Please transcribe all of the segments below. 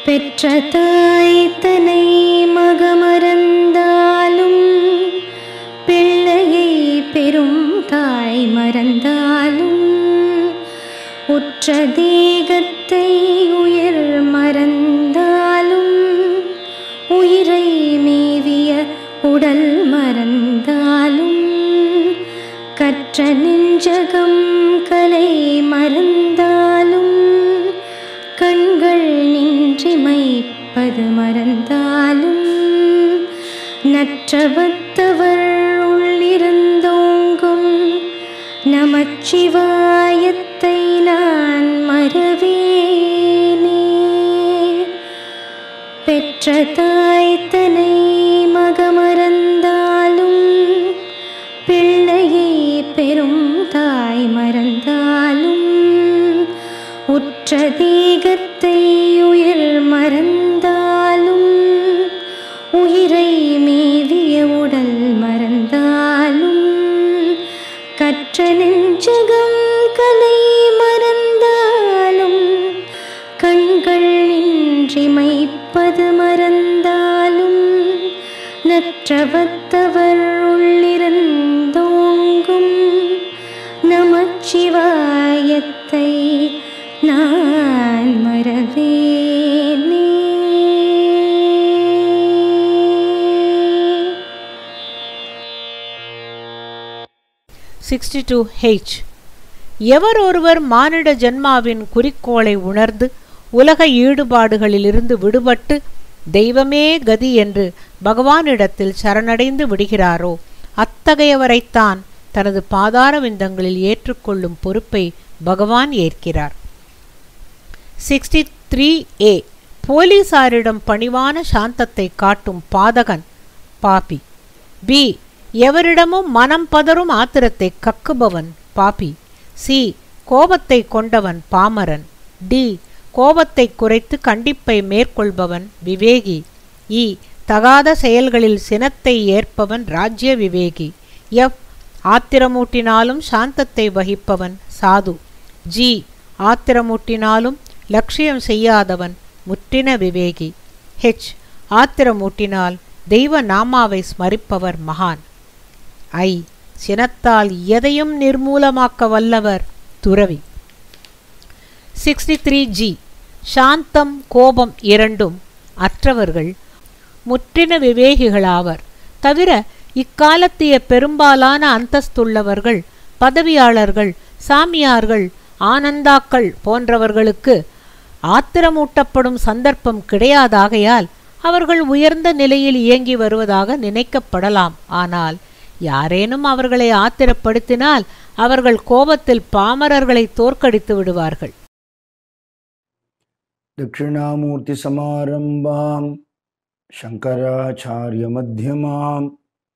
பெற்ற தாய் தனை மகமறந்தாலும் பிள்ளையை பெரும் தாய் மறந்தாலும் உற்ற தேகத்தை உயிர் மறந்தாலும் உயிரை மேவிய உடல் மறந்தாலும் கற்ற நெஞ்சகம் கலை மறந்தாலும் கண்கள் நின்றிமைப்பது மறந்தாலும் நற்றவத்தவர் உள்ளிருந்தோங்கும் நமச்சிவாயத்தை நான் மறவேனே பெற்ற தாய் தனை மகமறந்தாலும் பிள்ளையை பெரும் தாய் மறந்தாலும் உற்ற தேகத்தை உயிர் மறந்தாலும் உயிரை மேவிய உடல் மறந்தாலும் கற்ற நெஞ்சகம் கலை மறந்தாலும் கண்கள் நின்றிமைப்பது மறந்தாலும் நற்றவத்தவர் உள்ளிருந்தோங்கும் நமச்சிவாயத்தை நான் மறவேனே சிக்ஸ்டி டூ ஹெச் எவர் ஒருவர் மானிட ஜென்மாவின் குறிக்கோளை உணர்ந்து உலக ஈடுபாடுகளிலிருந்து விடுபட்டு தெய்வமே கதி என்று பகவானிடத்தில் சரணடைந்து விடுகிறாரோ அத்தகையவரைத்தான் தனது பாதார விந்தங்களில் ஏற்றுக்கொள்ளும் பொறுப்பை பகவான் ஏற்கிறார் சிக்ஸ்டி த்ரீ ஏ போலீசாரிடம் பணிவான சாந்தத்தை காட்டும் பாதகன் பாபி பி எவரிடமும் மனம் பதறும் ஆத்திரத்தை கக்குபவன் பாபி சி கோபத்தை கொண்டவன் பாமரன் டி கோபத்தை குறைத்து கண்டிப்பை மேற்கொள்பவன் விவேகி இ தகாத செயல்களில் சினத்தை ஏற்பவன் ராஜ்ய விவேகி எஃப் ஆத்திரமூட்டினாலும் சாந்தத்தை வகிப்பவன் சாது ஜி ஆத்திரமூட்டினாலும் லட்சியம் செய்யாதவன் முற்றின விவேகி ஹெச் ஆத்திரமூட்டினால் தெய்வ நாமாவை ஸ்மரிப்பவர் மகான் ஐ சினத்தால் எதையும் நிர்மூலமாக்க வல்லவர் துறவி சிக்ஸ்டி த்ரீ ஜி சாந்தம் கோபம் இரண்டும் அற்றவர்கள் முற்றின விவேகிகளாவர் தவிர இக்காலத்திய பெரும்பாலான அந்தஸ்துள்ளவர்கள் பதவியாளர்கள் சாமியார்கள் ஆனந்தாக்கள் போன்றவர்களுக்கு ஆத்திரமூட்டப்படும் சந்தர்ப்பம் கிடையாதாகையால் அவர்கள் உயர்ந்த நிலையில் இயங்கி வருவதாக நினைக்கப்படலாம் ஆனால் யாரேனும் அவர்களை ஆத்திரப்படுத்தினால் அவர்கள் கோபத்தில் பாமரர்களை தோற்கடித்து விடுவார்கள் दक्षिणामूर्तिसमारम्भां शङ्कराचार्यमध्यमाम्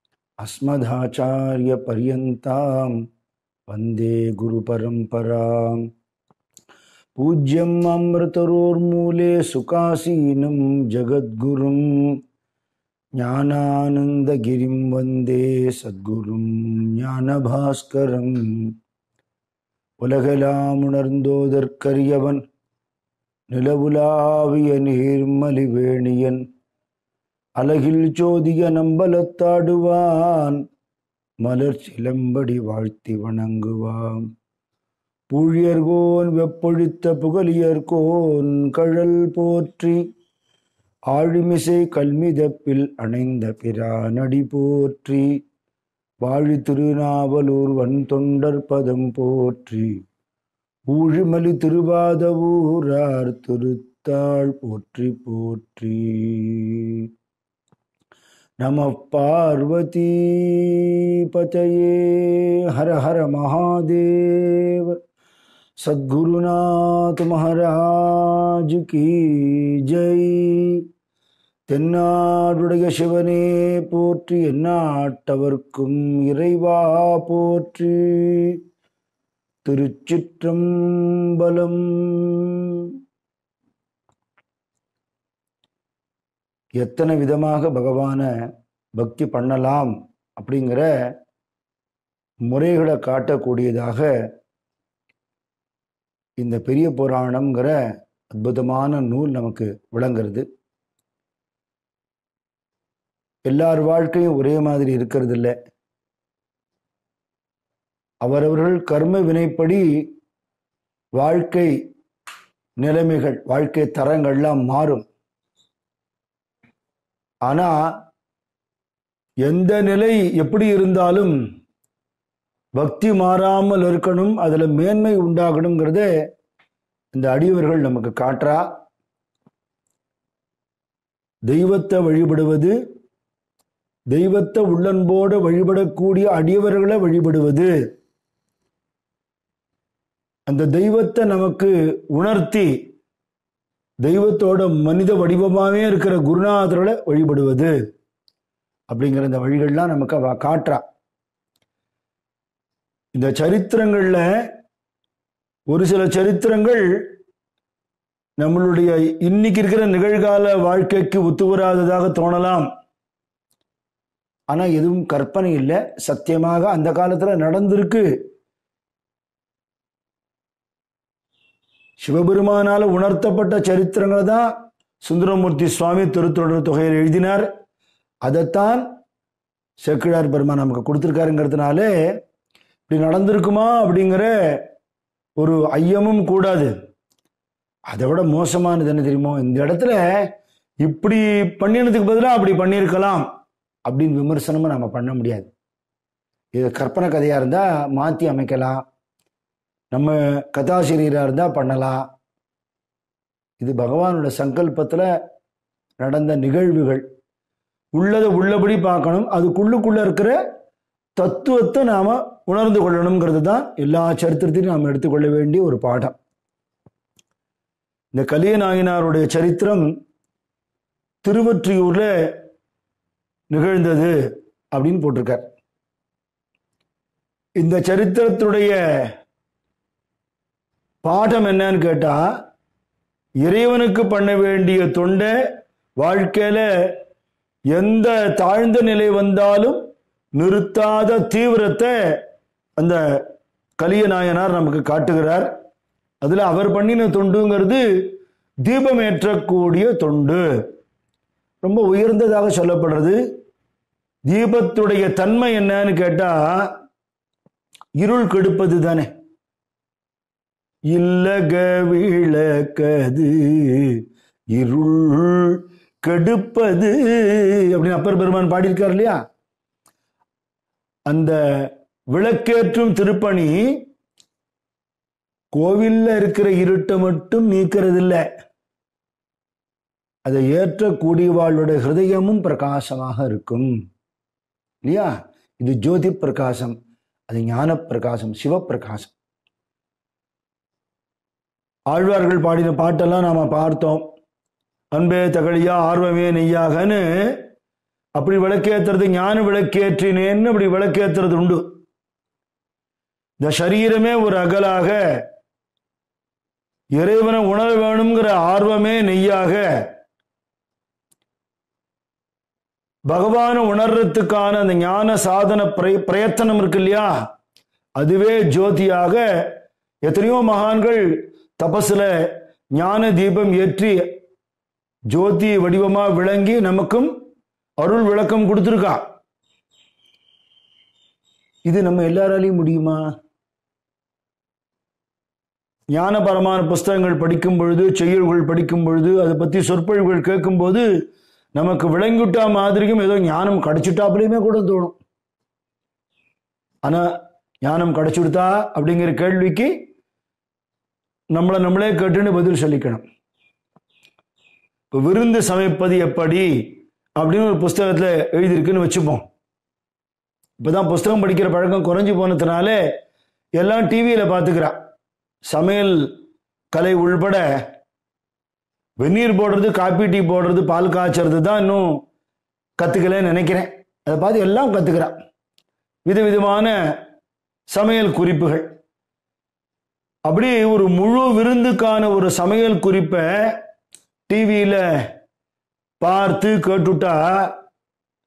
अस्मदाचार्यपर्यन्तां वन्दे गुरुपरम्पराम् पूज्यम् अमृतरोर्मूले सुखासीनं जगद्गुरुं ज्ञानानन्दगिरिं वन्दे सद्गुरुं ஞானபாஸ்கரம் உலகெல்லாம் உணர்ந்தோதற்கரியவன் நிலவுலாவிய நீர்மலிவேணியன் அலகில் ஜோதிய நம்பலத்தாடுவான் மலர் சிலம்படி வாழ்த்தி வணங்குவான் பூழியர்கோன் வெப்பொழித்த புகழியர்கோன் கழல் போற்றி ஆழிமிசை கல்மிதப்பில் அணைந்த பிரானடி போற்றி வாழி திருநாவலூர் வன் தொண்டர் பதம் போற்றி ஊழிமலி திருவாத ஊரார் திருத்தாள் போற்றி போற்றி நம பார்வதி பதயே ஹர ஹர மகாதேவ சத்குருநாத் மகாராஜ் கி ஜெய் தென்னாடுடைய சிவனே போற்றி எந்நாட்டவர்க்கும் இறைவா போற்றி திருச்சிற்றம்பலம் எத்தனை விதமாக பகவான பக்தி பண்ணலாம் அப்படிங்கிற முறைகளை காட்டக்கூடியதாக இந்த பெரிய புராணம்ங்கிற அற்புதமான நூல் நமக்கு விளங்குறது எல்லார் வாழ்க்கையும் ஒரே மாதிரி இருக்கிறது இல்லை அவரவர்கள் கர்ம வினைப்படி வாழ்க்கை நிலைமைகள் வாழ்க்கை தரங்கள்லாம் மாறும் ஆனா எந்த நிலை எப்படி இருந்தாலும் பக்தி மாறாமல் இருக்கணும் அதுல மேன்மை உண்டாகணுங்கிறத இந்த அடியவர்கள் நமக்கு காட்டுறா தெய்வத்தை வழிபடுவது தெய்வத்தை உள்ளன்போடு வழிபடக்கூடிய அடியவர்களை வழிபடுவது அந்த தெய்வத்தை நமக்கு உணர்த்தி தெய்வத்தோட மனித வடிவமாகவே இருக்கிற குருநாதர்களை வழிபடுவது அப்படிங்கிற இந்த வழிகள்லாம் நமக்கு அவ காட்டுறா இந்த சரித்திரங்கள்ல ஒரு சில சரித்திரங்கள் நம்மளுடைய இன்னைக்கு இருக்கிற நிகழ்கால வாழ்க்கைக்கு ஒத்து வராததாக தோணலாம் ஆனா எதுவும் கற்பனை இல்லை சத்தியமாக அந்த காலத்துல நடந்திருக்கு சிவபெருமானால உணர்த்தப்பட்ட சரித்திரங்களை தான் சுந்தரமூர்த்தி சுவாமி திருத்தொடர் தொகையில் எழுதினார் அதைத்தான் செக்கிழார் பெருமான் நமக்கு கொடுத்துருக்காருங்கிறதுனால இப்படி நடந்திருக்குமா அப்படிங்கிற ஒரு ஐயமும் கூடாது அதை விட மோசமானது என்ன தெரியுமோ இந்த இடத்துல இப்படி பண்ணினதுக்கு பதிலாக அப்படி பண்ணியிருக்கலாம் அப்படின்னு விமர்சனமும் நம்ம பண்ண முடியாது இது கற்பனை கதையாக இருந்தால் மாற்றி அமைக்கலாம் நம்ம கதாசிரியராக இருந்தால் பண்ணலாம் இது பகவானோட சங்கல்பத்தில் நடந்த நிகழ்வுகள் உள்ளதை உள்ளபடி பார்க்கணும் அதுக்குள்ளுக்குள்ள இருக்கிற தத்துவத்தை நாம் உணர்ந்து கொள்ளணுங்கிறது தான் எல்லா சரித்திரத்தையும் நாம் எடுத்துக்கொள்ள வேண்டிய ஒரு பாடம் இந்த கலிய நாயனாருடைய சரித்திரம் திருவொற்றியூர்ல நிகழ்ந்தது அப்படின்னு போட்டிருக்கார் இந்த சரித்திரத்துடைய பாடம் என்னன்னு கேட்டா இறைவனுக்கு பண்ண வேண்டிய தொண்டை வாழ்க்கையில எந்த தாழ்ந்த நிலை வந்தாலும் நிறுத்தாத தீவிரத்தை அந்த கலிய நாயனார் நமக்கு காட்டுகிறார் அதுல அவர் பண்ணின தொண்டுங்கிறது தீபம் ஏற்றக்கூடிய தொண்டு ரொம்ப உயர்ந்ததாக சொல்லப்படுறது தீபத்துடைய தன்மை என்னன்னு கேட்டா இருள் கெடுப்பது தானே இல்லக விளக்கது இருள் கெடுப்பது அப்படின்னு அப்பர் பெருமான் பாடியிருக்கார் இல்லையா அந்த விளக்கேற்றும் திருப்பணி கோவில்ல இருக்கிற இருட்டை மட்டும் நீக்கிறது இல்லை அதை ஏற்றக்கூடியவாளுடைய ஹிருதயமும் பிரகாசமாக இருக்கும் இல்லையா இது ஜோதி பிரகாசம் அது ஞான பிரகாசம் சிவப்பிரகாசம் ஆழ்வார்கள் பாடின பாட்டெல்லாம் நாம பார்த்தோம் அன்பே தகழியா ஆர்வமே நெய்யாகன்னு அப்படி விளக்கேத்துறது ஞான விளக்கேற்றினேன்னு அப்படி விளக்கேத்துறது உண்டு இந்த சரீரமே ஒரு அகலாக இறைவனை உணர வேணுங்கிற ஆர்வமே நெய்யாக பகவானை உணர்றதுக்கான அந்த ஞான சாதன பிரய பிரயத்தனம் இருக்கு இல்லையா அதுவே ஜோதியாக எத்தனையோ மகான்கள் தபசுல ஞான தீபம் ஏற்றி ஜோதி வடிவமா விளங்கி நமக்கும் அருள் விளக்கம் கொடுத்துருக்கா இது நம்ம எல்லாராலையும் முடியுமா ஞானபரமான புஸ்தகங்கள் படிக்கும் பொழுது செய்யுள்கள் படிக்கும் பொழுது அதை பத்தி சொற்பொழிவுகள் கேட்கும்போது நமக்கு விளங்கிட்டா மாதிரியும் ஏதோ ஞானம் கிடைச்சிட்டாப்புலையுமே கூட தோணும் ஆனா ஞானம் கிடைச்சுடுதா அப்படிங்கிற கேள்விக்கு நம்மளை நம்மளே கேட்டுன்னு பதில் சொல்லிக்கணும் இப்போ விருந்து சமைப்பது எப்படி அப்படின்னு ஒரு புஸ்தகத்தில் எழுதியிருக்குன்னு வச்சுப்போம் இப்போதான் புஸ்தகம் படிக்கிற பழக்கம் குறைஞ்சி போனதுனால எல்லாம் டிவியில் பார்த்துக்கிறா சமையல் கலை உள்பட வெந்நீர் போடுறது காப்பி டீ போடுறது பால் காய்ச்சறது தான் இன்னும் கற்றுக்கலன்னு நினைக்கிறேன் அதை பார்த்து எல்லாம் கற்றுக்கிறா விதவிதமான சமையல் குறிப்புகள் அப்படி ஒரு முழு விருந்துக்கான ஒரு சமையல் குறிப்பை டிவியில் பார்த்து கேட்டுட்டா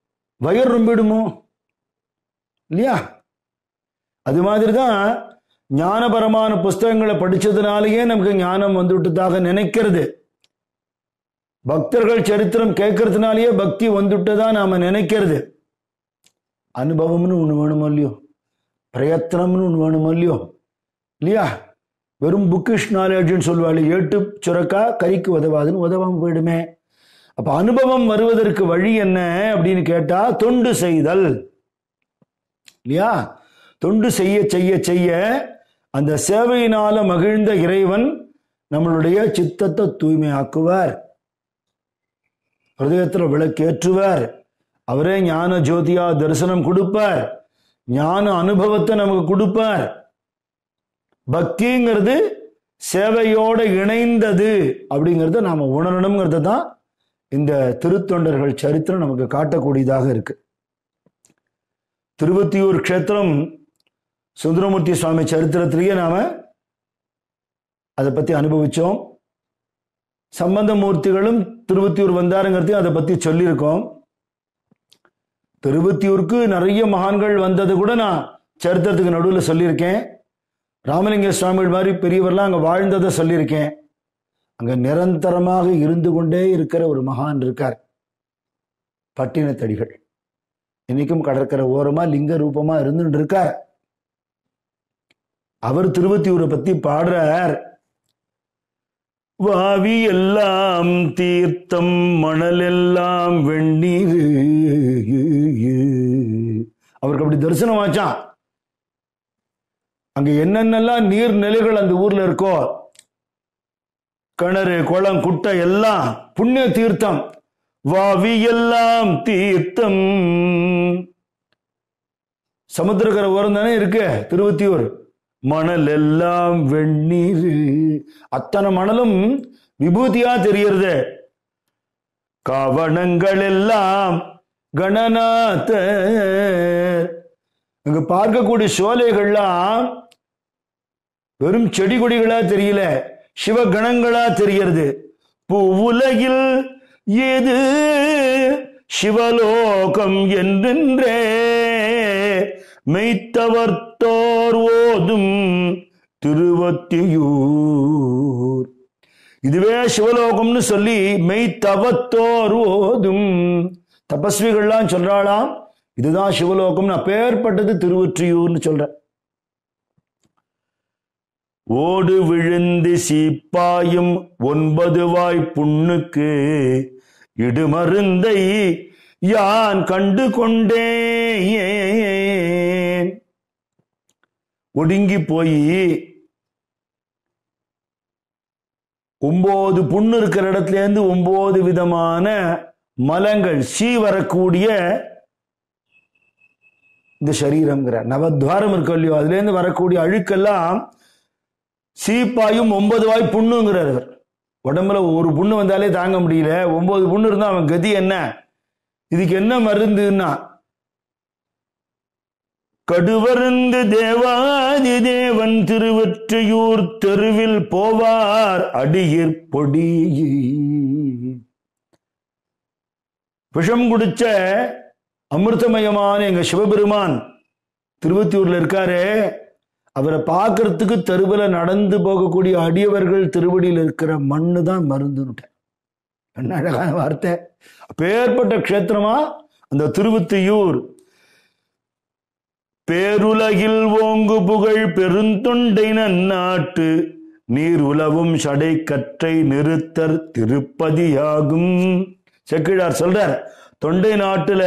வயர் ரொம்பிடுமோ இல்லையா அது மாதிரி தான் ஞானபரமான புஸ்தகங்களை படிச்சதுனாலேயே நமக்கு ஞானம் வந்துவிட்டதாக நினைக்கிறது பக்தர்கள் சரித்திரம் கேட்கறதுனாலேயே பக்தி வந்துவிட்டதா நாம நினைக்கிறது அனுபவம்னு ஒண்ணு வேணுமோ இல்லையோ பிரயத்தனம்னு ஒண்ணு வேணுமோ இல்லையோ இல்லையா வெறும் புக்கிஷ் நாலேஜ்னு சொல்லுவாள் ஏட்டு சுரக்கா கறிக்கு உதவாதுன்னு உதவாம போயிடுமே அப்ப அனுபவம் வருவதற்கு வழி என்ன அப்படின்னு கேட்டா தொண்டு செய்தல் இல்லையா தொண்டு செய்ய செய்ய செய்ய அந்த சேவையினால மகிழ்ந்த இறைவன் நம்மளுடைய சித்தத்தை தூய்மையாக்குவார் ஹிருதயத்துல விளக்கேற்றுவார் அவரே ஞான ஜோதியா தரிசனம் கொடுப்பார் ஞான அனுபவத்தை நமக்கு கொடுப்பார் பக்திங்கிறது சேவையோட இணைந்தது அப்படிங்கிறத நாம உணரணுங்கிறது தான் இந்த திருத்தொண்டர்கள் சரித்திரம் நமக்கு காட்டக்கூடியதாக இருக்கு திருவத்தியூர் க்ஷேத்திரம் சுந்தரமூர்த்தி சுவாமி சரித்திரத்திலேயே நாம அதை பத்தி அனுபவிச்சோம் சம்பந்த மூர்த்திகளும் திருவத்தியூர் வந்தாருங்கிறதையும் அதை பத்தி சொல்லியிருக்கோம் திருவத்தியூருக்கு நிறைய மகான்கள் வந்தது கூட நான் சரித்திரத்துக்கு நடுவில் சொல்லியிருக்கேன் ராமலிங்க சுவாமிகள் மாதிரி பெரியவர்லாம் அங்கே வாழ்ந்ததை சொல்லியிருக்கேன் அங்க நிரந்தரமாக இருந்து கொண்டே இருக்கிற ஒரு மகான் இருக்கார் பட்டினத்தடிகள் இன்னைக்கும் கடற்கரை ஓரமா லிங்க ரூபமா இருந்துட்டு இருக்கார் அவர் திருவத்தியூரை பத்தி பாடுறார் வாவி எல்லாம் தீர்த்தம் மணல் எல்லாம் வெந்நீர் அவருக்கு அப்படி தரிசனம் ஆச்சான் அங்க என்னென்னலாம் நீர்நிலைகள் அந்த ஊர்ல இருக்கோ கிணறு குளம் குட்டை எல்லாம் புண்ணிய தீர்த்தம் வாவி எல்லாம் தீர்த்தம் சமுத்திரக்கரை ஓரம் தானே இருக்கு திருவத்தியூர் மணல் எல்லாம் வெந்நீர் அத்தனை மணலும் விபூதியா தெரியறது கவனங்கள் எல்லாம் கணநாத்த இங்க பார்க்கக்கூடிய சோலைகள்லாம் வெறும் செடி கொடிகளா தெரியல சிவகணங்களா தெரியறது பூவுலகில் ஏது சிவலோகம் என்றென்றே மெய்த்தவர்த்தோர் ஓதும் திருவத்தியூர் இதுவே சிவலோகம்னு சொல்லி மெய்த்தவத்தோர் ஓதும் தபஸ்விகள்லாம் சொல்றாளாம் இதுதான் சிவலோகம்னு அப்பேற்பட்டது திருவொற்றியூர்னு சொல்ற ஓடு விழுந்து சீப்பாயும் ஒன்பது வாய் புண்ணுக்கு இடுமருந்தை யான் கண்டு கொண்டேன் ஒடுங்கி போய் ஒன்பது புண்ணு இருக்கிற இடத்துல இருந்து ஒன்பது விதமான மலங்கள் சீ வரக்கூடிய இந்த சரீரம்ங்கிற நவத்வாரம் இருக்கு இல்லையோ அதுல இருந்து வரக்கூடிய அழுக்கெல்லாம் சீப்பாயும் ஒன்பது வாய் புண்ணுங்கிறார் அவர் உடம்புல ஒரு புண்ணு வந்தாலே தாங்க முடியல ஒன்பது புண்ணு இருந்தா அவன் கதி என்ன இதுக்கு என்ன மருந்துன்னா கடுவருந்து தேவாதி தேவன் திருவொற்றியூர் தெருவில் போவார் அடியிற் பொடி விஷம் குடிச்ச அமிர்தமயமான எங்க சிவபெருமான் திருவத்தியூர்ல இருக்காரே அவரை பார்க்கறதுக்கு தெருவில் நடந்து போகக்கூடிய அடியவர்கள் திருவடியில் இருக்கிற மண்ணு தான் மருந்துன்னுட்டேன் என்ன அழகான வார்த்தை அப்பேற்பட்ட க்ஷேத்திரமா அந்த திருவத்தியூர் பேருலகில் ஓங்கு புகழ் பெருந்தொண்டை நன்னாட்டு நீர் உலவும் சடை கற்றை நிறுத்தர் திருப்பதியாகும் செக்கிழார் சொல்றார் தொண்டை நாட்டுல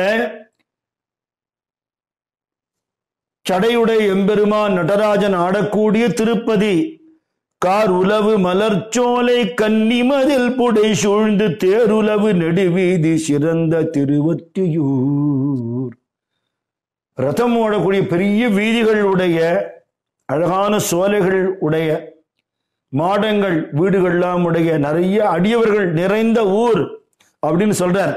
சடையுடை எம்பெருமான் நடராஜன் ஆடக்கூடிய திருப்பதி கார் உலவு மலர்ச்சோலை கன்னிமதில் புடை சூழ்ந்து தேருலவு நெடுவீதி சிறந்த திருவத்தியூர் ரதம் ஓடக்கூடிய பெரிய வீதிகள் உடைய அழகான சோலைகள் உடைய மாடங்கள் வீடுகள்லாம் உடைய நிறைய அடியவர்கள் நிறைந்த ஊர் அப்படின்னு சொல்றார்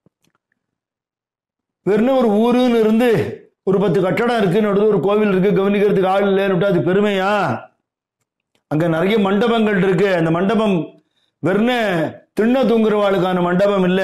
வெறும் ஒரு ஊருன்னு இருந்து ஒரு பத்து கட்டடம் இருக்கு நடுவில் ஒரு கோவில் இருக்கு கவனிக்கிறதுக்கு ஆள் இல்லைன்னு அது பெருமையா அங்க நிறைய மண்டபங்கள் இருக்கு அந்த மண்டபம் வெறும் திண்ண தூங்குறவாளுக்கான மண்டபம் இல்ல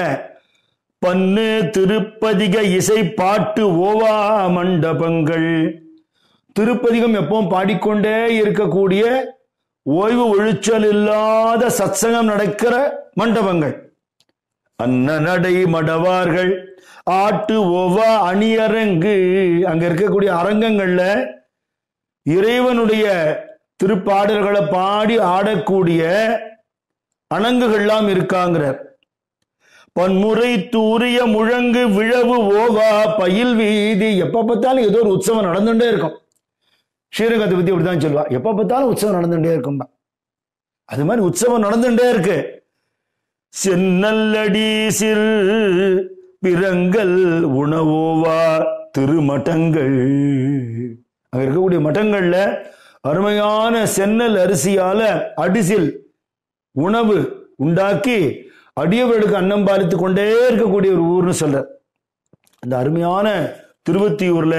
பன்னு திருப்பதிக இசை பாட்டு ஓவா மண்டபங்கள் திருப்பதிகம் எப்பவும் பாடிக்கொண்டே இருக்கக்கூடிய ஓய்வு ஒழிச்சல் இல்லாத சத்சங்கம் நடக்கிற மண்டபங்கள் அன்ன நடை மடவார்கள் ஆட்டு ஓவா அணியரங்கு அங்க இருக்கக்கூடிய அரங்கங்கள்ல இறைவனுடைய திருப்பாடல்களை பாடி ஆடக்கூடிய அணங்குகள்லாம் இருக்காங்கிறார் பன்முறை தூரிய முழங்கு விழவு ஓவா பயில் வீதி எப்ப பார்த்தாலும் ஏதோ ஒரு உற்சவம் நடந்துட்டே இருக்கும் ஸ்ரீரங்கத்தை பத்தி அப்படிதான் சொல்லுவா எப்ப பார்த்தாலும் உற்சவம் நடந்துட்டே இருக்கும்பா அது மாதிரி உற்சவம் நடந்துட்டே இருக்கு சென்னல்லடி சில் பிறங்கள் உணவோவா திருமட்டங்கள் அங்க இருக்கக்கூடிய மட்டங்கள்ல அருமையான சென்னல் அரிசியால அடிசில் உணவு உண்டாக்கி அடியவர்களுக்கு அன்னம் பாலித்து கொண்டே இருக்கக்கூடிய ஒரு ஊர்னு சொல்ற அந்த அருமையான திருவத்தியூர்ல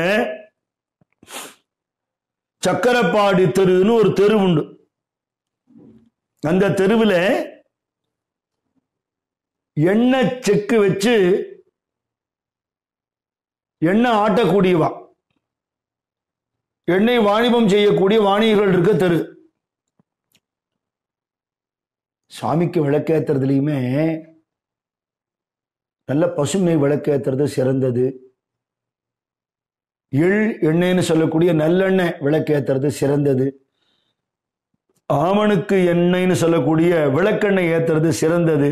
சக்கரப்பாடி தெருன்னு ஒரு தெரு உண்டு அந்த தெருவில் எண்ணெய் செக்கு வச்சு எண்ணெய் ஆட்டக்கூடியவா எண்ணெய் வாணிபம் செய்யக்கூடிய வாணிகர்கள் இருக்க தெரு சாமிக்கு விளக்கேத்துறதுலையுமே நல்ல பசுமை விளக்கேத்துறது சிறந்தது எள் எண்ணெய்னு சொல்லக்கூடிய நல்லெண்ணெய் விளக்கேத்துறது சிறந்தது ஆமணுக்கு எண்ணெய்னு சொல்லக்கூடிய விளக்கெண்ணெய் ஏத்துறது சிறந்தது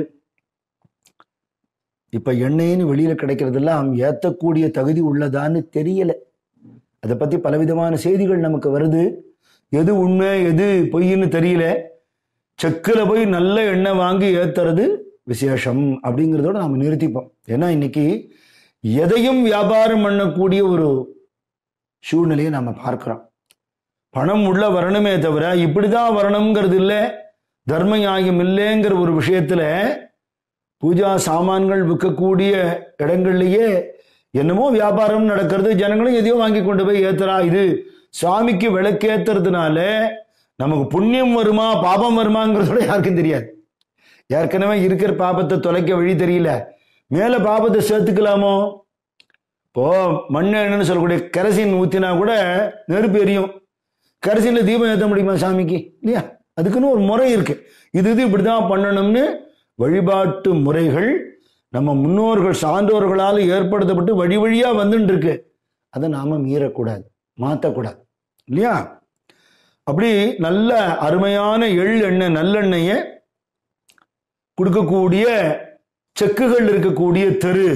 இப்ப எண்ணெய்னு வெளியில கிடைக்கிறதெல்லாம் ஏத்தக்கூடிய தகுதி உள்ளதான்னு தெரியல அதை பத்தி பலவிதமான செய்திகள் நமக்கு வருது எது உண்மை எது பொய்ன்னு தெரியல செக்கில் போய் நல்ல எண்ணெய் வாங்கி ஏத்துறது விசேஷம் அப்படிங்கிறதோட நாம நிறுத்திப்போம் ஏன்னா இன்னைக்கு எதையும் வியாபாரம் பண்ணக்கூடிய ஒரு சூழ்நிலையை நாம பார்க்கிறோம் பணம் உள்ள வரணுமே தவிர இப்படிதான் வரணுங்கிறது இல்லை தர்ம நியாயம் இல்லைங்கிற ஒரு விஷயத்துல பூஜா சாமான்கள் விற்கக்கூடிய இடங்கள்லயே என்னமோ வியாபாரம் நடக்கிறது ஜனங்களும் எதையோ வாங்கி கொண்டு போய் ஏத்துறா இது சாமிக்கு விளக்கேத்துறதுனால நமக்கு புண்ணியம் வருமா பாபம் வருமாங்கிறதோட யாருக்கும் தெரியாது ஏற்கனவே இருக்கிற பாபத்தை தொலைக்க வழி தெரியல மேல பாபத்தை சேர்த்துக்கலாமோ இப்போ மண்ணெண்ணன்னு சொல்லக்கூடிய கரசின் ஊத்தினா கூட நெருப்பு எரியும் கரசின்ல தீபம் ஏற்ற முடியுமா சாமிக்கு இல்லையா அதுக்குன்னு ஒரு முறை இருக்கு இது இது இப்படிதான் பண்ணணும்னு வழிபாட்டு முறைகள் நம்ம முன்னோர்கள் சான்றோர்களால் ஏற்படுத்தப்பட்டு வழி வழியா வந்துட்டு இருக்கு அதை நாம மீறக்கூடாது மாற்றக்கூடாது இல்லையா அப்படி நல்ல அருமையான எள் எண்ணெய் நல்லெண்ணெயை கொடுக்கக்கூடிய செக்குகள் இருக்கக்கூடிய தெரு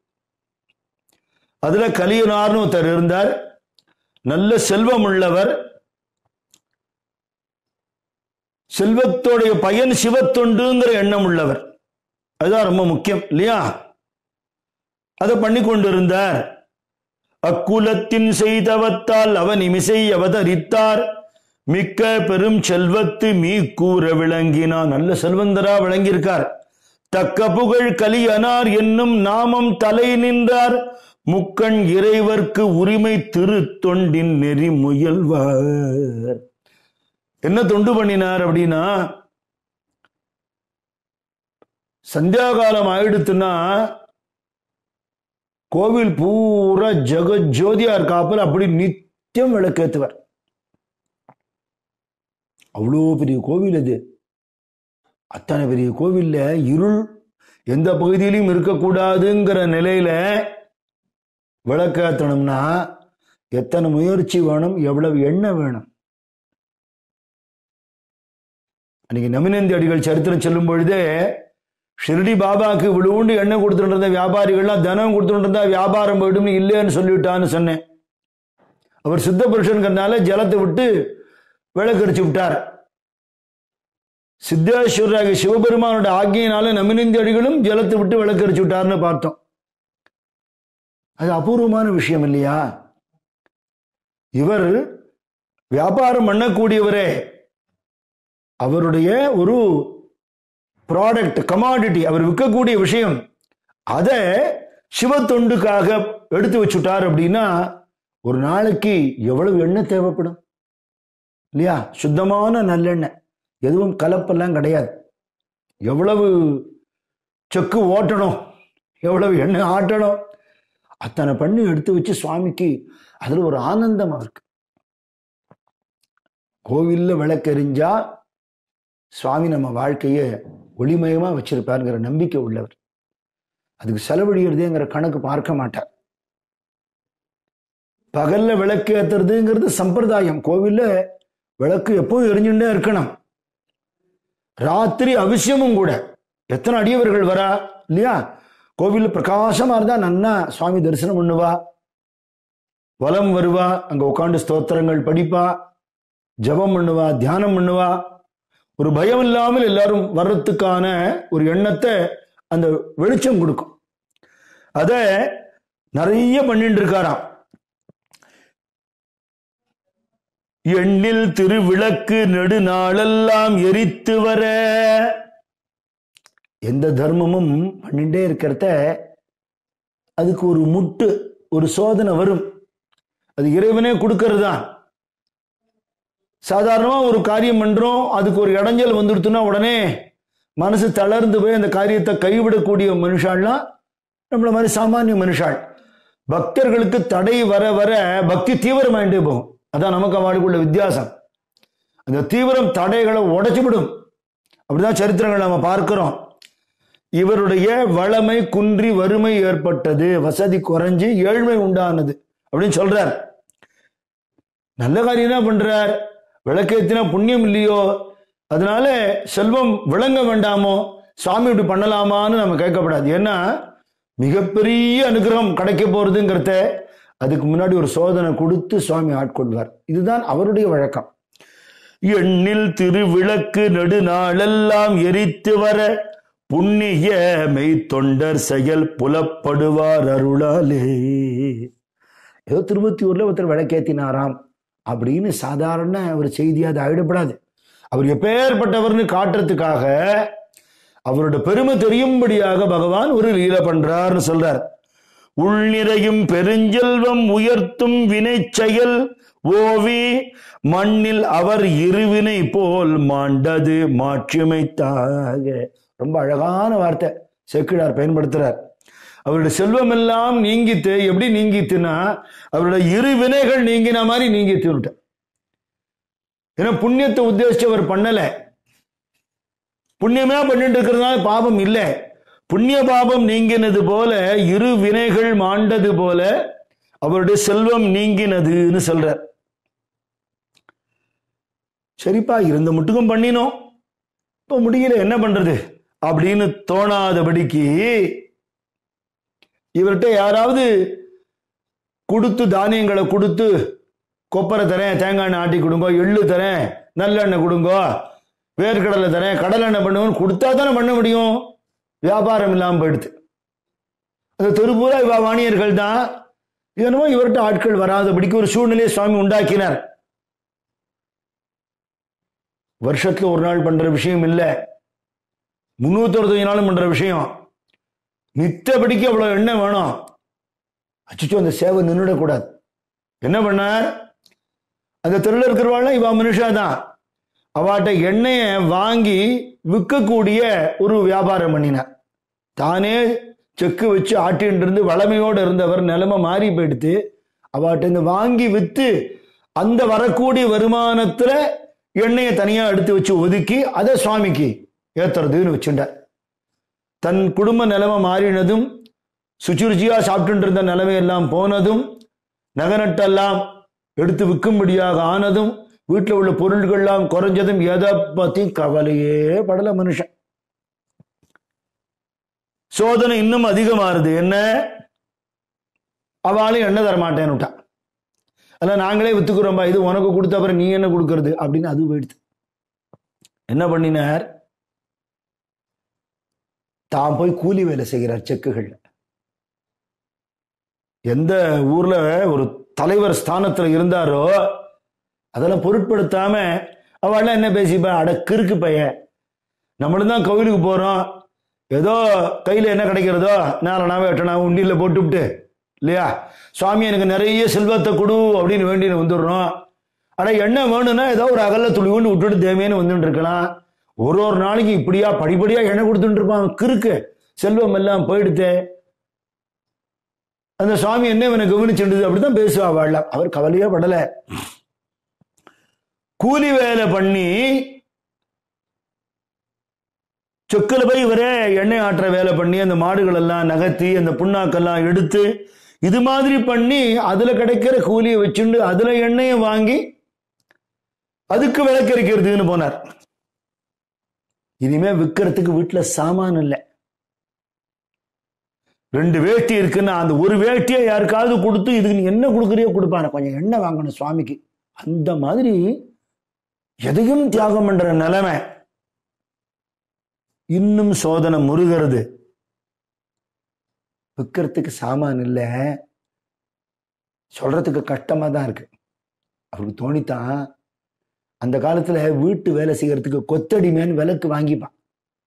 அதுல கலியனார்னு ஒருத்தர் இருந்தார் நல்ல செல்வம் உள்ளவர் செல்வத்தோடைய பயன் சிவத்தொண்டுங்கிற எண்ணம் உள்ளவர் அதுதான் ரொம்ப முக்கியம் இல்லையா அதை பண்ணி கொண்டிருந்தார் அக்குலத்தின் செய்தவத்தால் அவன் இமிசை அவதரித்தார் மிக்க பெரும் செல்வத்து மீ கூற விளங்கினான் நல்ல செல்வந்தரா விளங்கியிருக்கார் தக்க புகழ் கலியனார் என்னும் நாமம் தலை நின்றார் முக்கண் இறைவர்க்கு உரிமை திரு தொண்டின் நெறி முயல்வார் என்ன தொண்டு பண்ணினார் அப்படின்னா சந்தியாகாலம் ஆயிடுத்துன்னா கோவில் பூரா ஜெகஜோதியா இருக்காப்புல அப்படி நித்தியம் விளக்கேத்துவார் அவ்வளோ பெரிய கோவில் அது அத்தனை பெரிய கோவில்ல இருள் எந்த பகுதியிலும் இருக்கக்கூடாதுங்கிற நிலையில விளக்கேற்றணும்னா எத்தனை முயற்சி வேணும் எவ்வளவு எண்ணெய் வேணும் அன்னைக்கு நமினந்தி அடிகள் சரித்திரம் சொல்லும் பொழுதே ஷிரடி பாபாக்கு விழுவுண்டு எண்ணெய் கொடுத்துட்டு இருந்த வியாபாரிகள்லாம் தினம் கொடுத்துட்டு இருந்தா வியாபாரம் போயிடும் இல்லைன்னு சொல்லிவிட்டான்னு சொன்னேன் அவர் சித்த புருஷனுங்கிறதுனால ஜலத்தை விட்டு விளக்கரிச்சு விட்டார் சித்தேஸ்வரராக சிவபெருமானோட ஆக்கியினால நமினந்தி அடிகளும் ஜலத்தை விட்டு விளக்கரிச்சு விட்டார்னு பார்த்தோம் அது அபூர்வமான விஷயம் இல்லையா இவர் வியாபாரம் பண்ணக்கூடியவரே அவருடைய ஒரு ப்ராடக்ட் கமாடிட்டி அவர் விற்கக்கூடிய விஷயம் அதை சிவத்தொண்டுக்காக எடுத்து வச்சுட்டார் அப்படின்னா ஒரு நாளைக்கு எவ்வளவு எண்ணெய் தேவைப்படும் இல்லையா சுத்தமான நல்லெண்ணெய் எதுவும் கலப்பெல்லாம் கிடையாது எவ்வளவு செக்கு ஓட்டணும் எவ்வளவு எண்ணெய் ஆட்டணும் அத்தனை பண்ணி எடுத்து வச்சு சுவாமிக்கு அதுல ஒரு ஆனந்தம் இருக்கு கோவில்ல விளக்கெரிஞ்சா சுவாமி நம்ம வாழ்க்கையை ஒளிமயமா வச்சிருப்பாருங்கிற நம்பிக்கை உள்ளவர் அதுக்கு செலவழிகிறதுங்கிற கணக்கு பார்க்க மாட்டார் பகல்ல விளக்கு ஏத்துறதுங்கிறது சம்பிரதாயம் கோவில்ல விளக்கு எப்பவும் எரிஞ்சுட்டே இருக்கணும் ராத்திரி அவசியமும் கூட எத்தனை அடியவர்கள் வரா இல்லையா கோவில்ல பிரகாசமா இருந்தா நன்னா சுவாமி தரிசனம் பண்ணுவா வலம் வருவா அங்க உட்காந்து ஸ்தோத்திரங்கள் படிப்பா ஜபம் பண்ணுவா தியானம் பண்ணுவா ஒரு பயம் இல்லாமல் எல்லாரும் வர்றதுக்கான ஒரு எண்ணத்தை அந்த வெளிச்சம் கொடுக்கும் அத நிறைய பண்ணிட்டு இருக்காராம் எண்ணில் திருவிளக்கு நெடுநாளெல்லாம் எரித்து வர எந்த தர்மமும் பண்ணிட்டே இருக்கிறத அதுக்கு ஒரு முட்டு ஒரு சோதனை வரும் அது இறைவனே கொடுக்கறது தான் சாதாரணமா ஒரு காரியம் பண்றோம் அதுக்கு ஒரு இடைஞ்சல் வந்துடுத்துன்னா உடனே மனசு தளர்ந்து போய் அந்த காரியத்தை கைவிடக்கூடிய மனுஷாள்லாம் நம்மள மாதிரி சாமானிய மனுஷாள் பக்தர்களுக்கு தடை வர வர பக்தி தீவிரமாயிட்டே போகும் அதான் நமக்கு அவளுக்குள்ள வித்தியாசம் அந்த தீவிரம் தடைகளை உடைச்சு விடும் அப்படிதான் சரித்திரங்கள் நம்ம பார்க்கிறோம் இவருடைய வளமை குன்றி வறுமை ஏற்பட்டது வசதி குறைஞ்சு ஏழ்மை உண்டானது அப்படின்னு சொல்றார் நல்ல காரியம் தான் பண்றார் விளக்கேத்தினா புண்ணியம் இல்லையோ அதனால செல்வம் விளங்க வேண்டாமோ சுவாமி இப்படி பண்ணலாமான்னு நம்ம கேட்கப்படாது ஏன்னா மிகப்பெரிய அனுகிரகம் கிடைக்க போறதுங்கிறத அதுக்கு முன்னாடி ஒரு சோதனை கொடுத்து சுவாமி ஆட்கொள்வார் இதுதான் அவருடைய வழக்கம் எண்ணில் திருவிளக்கு நெடுநாளெல்லாம் எரித்து வர புண்ணிய மெய் தொண்டர் செயல் புலப்படுவார் அருளாலே ஏதோ திருவத்தியூர்ல ஒருத்தர் விளக்கேத்தினாராம் அப்படின்னு சாதாரண ஒரு செய்தியா அது ஆயிடப்படாது அவர் எப்பேற்பட்டவர்னு காட்டுறதுக்காக அவரோட பெருமை தெரியும்படியாக பகவான் ஒரு லீல பண்றார்னு சொல்றார் உள்நிறையும் பெருஞ்செல்வம் உயர்த்தும் வினை செயல் ஓவி மண்ணில் அவர் இருவினை போல் மாண்டது மாற்றியமைத்தாக ரொம்ப அழகான வார்த்தை செக்கிடார் பயன்படுத்துறார் அவருடைய செல்வம் எல்லாம் நீங்கித்து எப்படி நீங்கித்துனா அவருடைய இரு வினைகள் நீங்கின மாதிரி நீங்கித்து ஏன்னா புண்ணியத்தை உத்தேசிச்சு அவர் பண்ணல புண்ணியமே பண்ணிட்டு இருக்கிறதுனால பாபம் இல்லை புண்ணிய பாபம் நீங்கினது போல இரு வினைகள் மாண்டது போல அவருடைய செல்வம் நீங்கினதுன்னு சொல்றார் சரிப்பா இருந்த முட்டுக்கும் பண்ணினோம் இப்ப முடியல என்ன பண்றது அப்படின்னு தோணாதபடிக்கு இவர்கிட்ட யாராவது கொடுத்து தானியங்களை கொடுத்து கொப்பரை தரேன் தேங்காய் எண்ணெய் ஆட்டி கொடுங்கோ எள்ளு தரேன் நல்லெண்ணெய் கொடுங்கோ வேர்க்கடலை தரேன் கடலெண்ணெய் பண்ணுவோன்னு கொடுத்தா தானே பண்ண முடியும் வியாபாரம் இல்லாமல் போயிடுது அந்த தெருப்பூரா இவ வாணியர்கள் தான் என்னமோ இவர்கிட்ட ஆட்கள் வராதபடிக்கு ஒரு சூழ்நிலையை சுவாமி உண்டாக்கினார் வருஷத்துல ஒரு நாள் பண்ற விஷயம் இல்லை முன்னூத்தி அறுபத்தஞ்சு நாளும் பண்ற விஷயம் மித்தபடிக்கு அவ்வளவு எண்ணெய் வேணும் அச்சுச்சோ அந்த சேவை நின்றுடக்கூடாது என்ன பண்ணார் அந்த தெருவில் இருக்கிறவாள் இவ மனுஷா தான் அவாட்ட எண்ணெயை வாங்கி விற்கக்கூடிய ஒரு வியாபாரம் பண்ணினார் தானே செக்கு வச்சு ஆட்டின்னு இருந்து வளமையோடு இருந்தவர் நிலைமை மாறி போயிடுத்து அவாட்ட இந்த வாங்கி வித்து அந்த வரக்கூடிய வருமானத்துல எண்ணெயை தனியா எடுத்து வச்சு ஒதுக்கி அதை சுவாமிக்கு ஏத்துறதுன்னு வச்சுட்டார் தன் குடும்ப நிலைமை மாறினதும் சுச்சுருச்சியா சாப்பிட்டு இருந்த நிலைமை எல்லாம் போனதும் நகநட்டெல்லாம் எடுத்து விற்கும்படியாக ஆனதும் வீட்டில் உள்ள பொருள்கள்லாம் குறைஞ்சதும் எதை பத்தி கவலையே படல மனுஷன் சோதனை இன்னும் அதிகமாறுது என்ன அவளும் எண்ணெய் தர மாட்டேன்னு விட்டான் அல்ல நாங்களே வித்துக்கிறோம்பா இது உனக்கு கொடுத்த அப்புறம் நீ என்ன கொடுக்கறது அப்படின்னு அது போயிடுது என்ன பண்ணினார் தான் போய் கூலி வேலை செய்கிறார் செக்குகள்ல எந்த ஊர்ல ஒரு தலைவர் ஸ்தானத்துல இருந்தாரோ அதெல்லாம் பொருட்படுத்தாம அவள்லாம் என்ன பேசிப்பா அட கிறுக்கு பையன் நம்மளும் தான் கோவிலுக்கு போறோம் ஏதோ கையில என்ன கிடைக்கிறதோ நாலனாவே எட்டனாவே உண்டியில போட்டுவிட்டு இல்லையா சுவாமி எனக்கு நிறைய செல்வத்தை கொடு அப்படின்னு வேண்டி வந்துடுறோம் ஆனா என்ன வேணும்னா ஏதோ ஒரு அகல்ல துளி கொண்டு விட்டுட்டு தேவையான வந்துட்டு இருக்கலாம் ஒரு ஒரு நாளைக்கு இப்படியா படிப்படியா எண்ணெய் கொடுத்துட்டு இருப்பான் கிறுக்கு செல்வம் எல்லாம் போயிடுத்தே அந்த சுவாமி என்ன இவனை கவனிச்சுடுது அப்படிதான் பேசுவா வாழலாம் அவர் கவலையே படல கூலி வேலை பண்ணி சொக்குல போய் இவரே எண்ணெய் ஆட்டுற வேலை பண்ணி அந்த மாடுகள் எல்லாம் நகர்த்தி அந்த புண்ணாக்கெல்லாம் எடுத்து இது மாதிரி பண்ணி அதுல கிடைக்கிற கூலியை வச்சுண்டு அதுல எண்ணெயை வாங்கி அதுக்கு விளக்கரிக்கிறதுன்னு போனார் இனிமே விற்கிறதுக்கு வீட்டுல சாமான் இல்லை ரெண்டு வேட்டி இருக்குன்னா அந்த ஒரு வேட்டியை யாருக்காவது கொடுத்து இதுக்கு நீ என்ன கொடுக்குறியோ கொடுப்பான கொஞ்சம் எண்ணெய் வாங்கணும் சுவாமிக்கு அந்த மாதிரி எதையும் தியாகம் பண்ற நிலைமை இன்னும் சோதனை முருகிறது விற்கிறதுக்கு சாமான் இல்லை சொல்றதுக்கு கஷ்டமா தான் இருக்கு அவருக்கு தோணித்தான் அந்த காலத்துல வீட்டு வேலை செய்யறதுக்கு கொத்தடிமேன் விலைக்கு வாங்கிப்பான்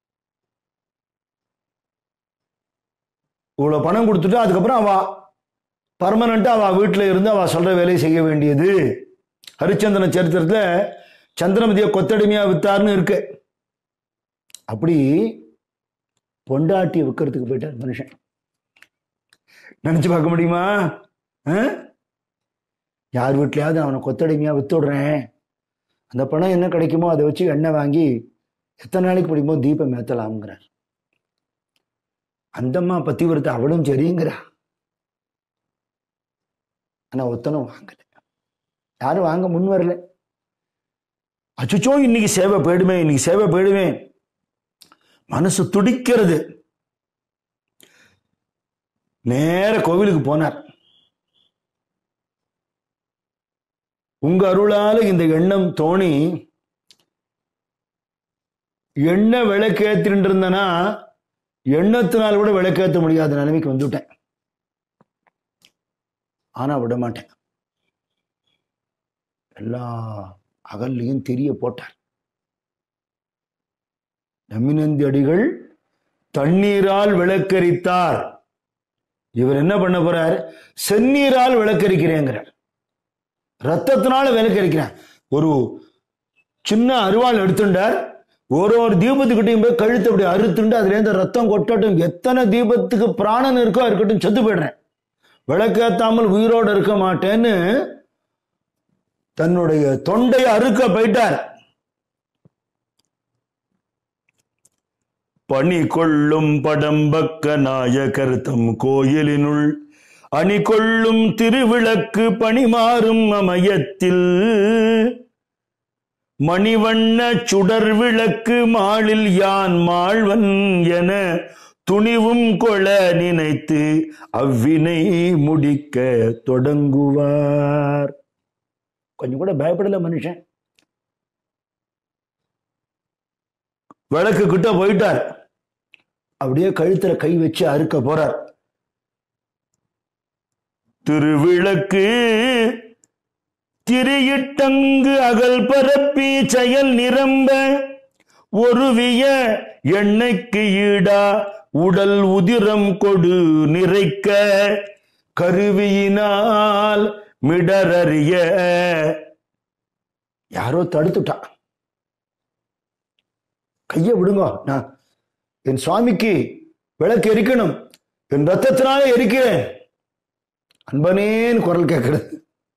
இவ்வளவு பணம் கொடுத்துட்டு அதுக்கப்புறம் அவ பர்மனண்டா அவ வீட்டுல இருந்து அவ சொல்ற வேலையை செய்ய வேண்டியது ஹரிச்சந்திரன் சரித்திரத்துல சந்திரமதிய கொத்தடிமையா வித்தார்னு இருக்கு அப்படி பொண்டாட்டியை விற்கிறதுக்கு போயிட்டார் மனுஷன் நினைச்சு பார்க்க முடியுமா ஆ? யார் வீட்லயாவது அவனை கொத்தடிமையா வித்துடுறேன் அந்த பணம் என்ன கிடைக்குமோ அதை வச்சு எண்ணெய் வாங்கி எத்தனை நாளைக்கு பிடிக்குமோ தீபம் ஏத்தலாம்ங்கிறார் அந்தம்மா பத்திவிரத்தை அவளும் சரிங்கிறா ஆனா ஒத்தனும் வாங்கல யாரும் வாங்க முன் வரல அச்சுச்சோ இன்னைக்கு சேவை போயிடுமே இன்னைக்கு சேவை போயிடுமே மனசு துடிக்கிறது நேர கோவிலுக்கு போனார் உங்க அருளால இந்த எண்ணம் தோணி எண்ணெய் விளக்கேத்திட்டு இருந்தனா எண்ணத்தினால் கூட விளக்கேற்ற முடியாத நிலைமைக்கு வந்துட்டேன் ஆனா விட மாட்டேன் எல்லா அகல்லையும் தெரிய போட்டார் நமினந்தி அடிகள் தண்ணீரால் விளக்கரித்தார் இவர் என்ன பண்ண போறார் செந்நீரால் விளக்கரிக்கிறேங்கிறார் ரத்தத்தினால விளக்கரிக்கிறேன் ஒரு சின்ன அருவாள் எடுத்துட்டார் ஒரு ஒரு தீபத்துக்கிட்டையும் போய் கழுத்து அப்படி அறுத்துண்டு அதுல இருந்து ரத்தம் கொட்டட்டும் எத்தனை தீபத்துக்கு பிராணன் இருக்கோ இருக்கட்டும் செத்து போயிடுறேன் விளக்கேத்தாமல் உயிரோடு இருக்க மாட்டேன்னு தன்னுடைய தொண்டையை அறுக்க போயிட்டார் பணி கொள்ளும் படம்பக்க நாயகர் தம் கோயிலினுள் அணி கொள்ளும் திருவிளக்கு பணிமாறும் அமயத்தில் மணிவண்ண சுடர் விளக்கு மாளில் யான் மாழ்வன் என துணிவும் கொள நினைத்து அவ்வினை முடிக்க தொடங்குவார் கொஞ்சம் கூட பயப்படல மனுஷன் விளக்கு கிட்ட போயிட்டார் அப்படியே கழுத்துல கை வச்சு அறுக்க போறார் திருவிளக்கு திரியிட்டங்கு அகல் பரப்பி செயல் நிரம்ப ஒருவிய எண்ணெய்க்கு ஈடா உடல் உதிரம் கொடு நிறைக்க கருவியினால் மிடரறிய யாரோ தடுத்துட்டா கைய விடுங்க நான் என் சுவாமிக்கு விளக்கு எரிக்கணும் என் ரத்தத்தினால எரிக்கிறேன் அன்பனேன்னு குரல் கேட்கிறது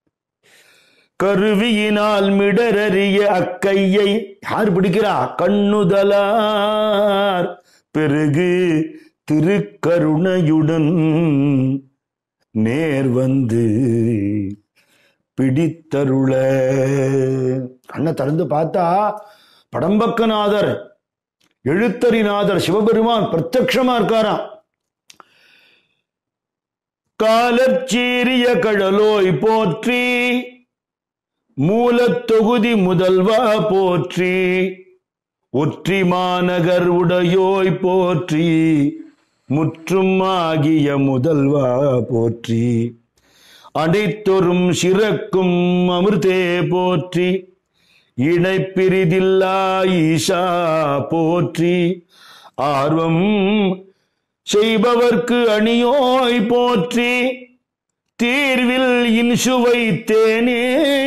கருவியினால் மிடரறிய அக்கையை யார் பிடிக்கிறா கண்ணுதலார் பெருகு திருக்கருணையுடன் நேர் வந்து பிடித்தருள கண்ணை திறந்து பார்த்தா படம்பக்கநாதர் எழுத்தறிநாதர் சிவபெருமான் பிரத்யக்ஷமா இருக்காராம் காலச்சீரிய கடலோய் போற்றி மூலத் தொகுதி முதல்வா போற்றி ஒற்றி மாநகர் உடையோய் போற்றி முற்றும் ஆகிய முதல்வா போற்றி அனைத்தொரும் சிறக்கும் அமிர்தே போற்றி இணைப்பிரிதில்லா ஈஷா போற்றி ஆர்வம் செய்பவர்க்கு அணியோய் போற்றி தீர்வில் இன்சுவை தேனே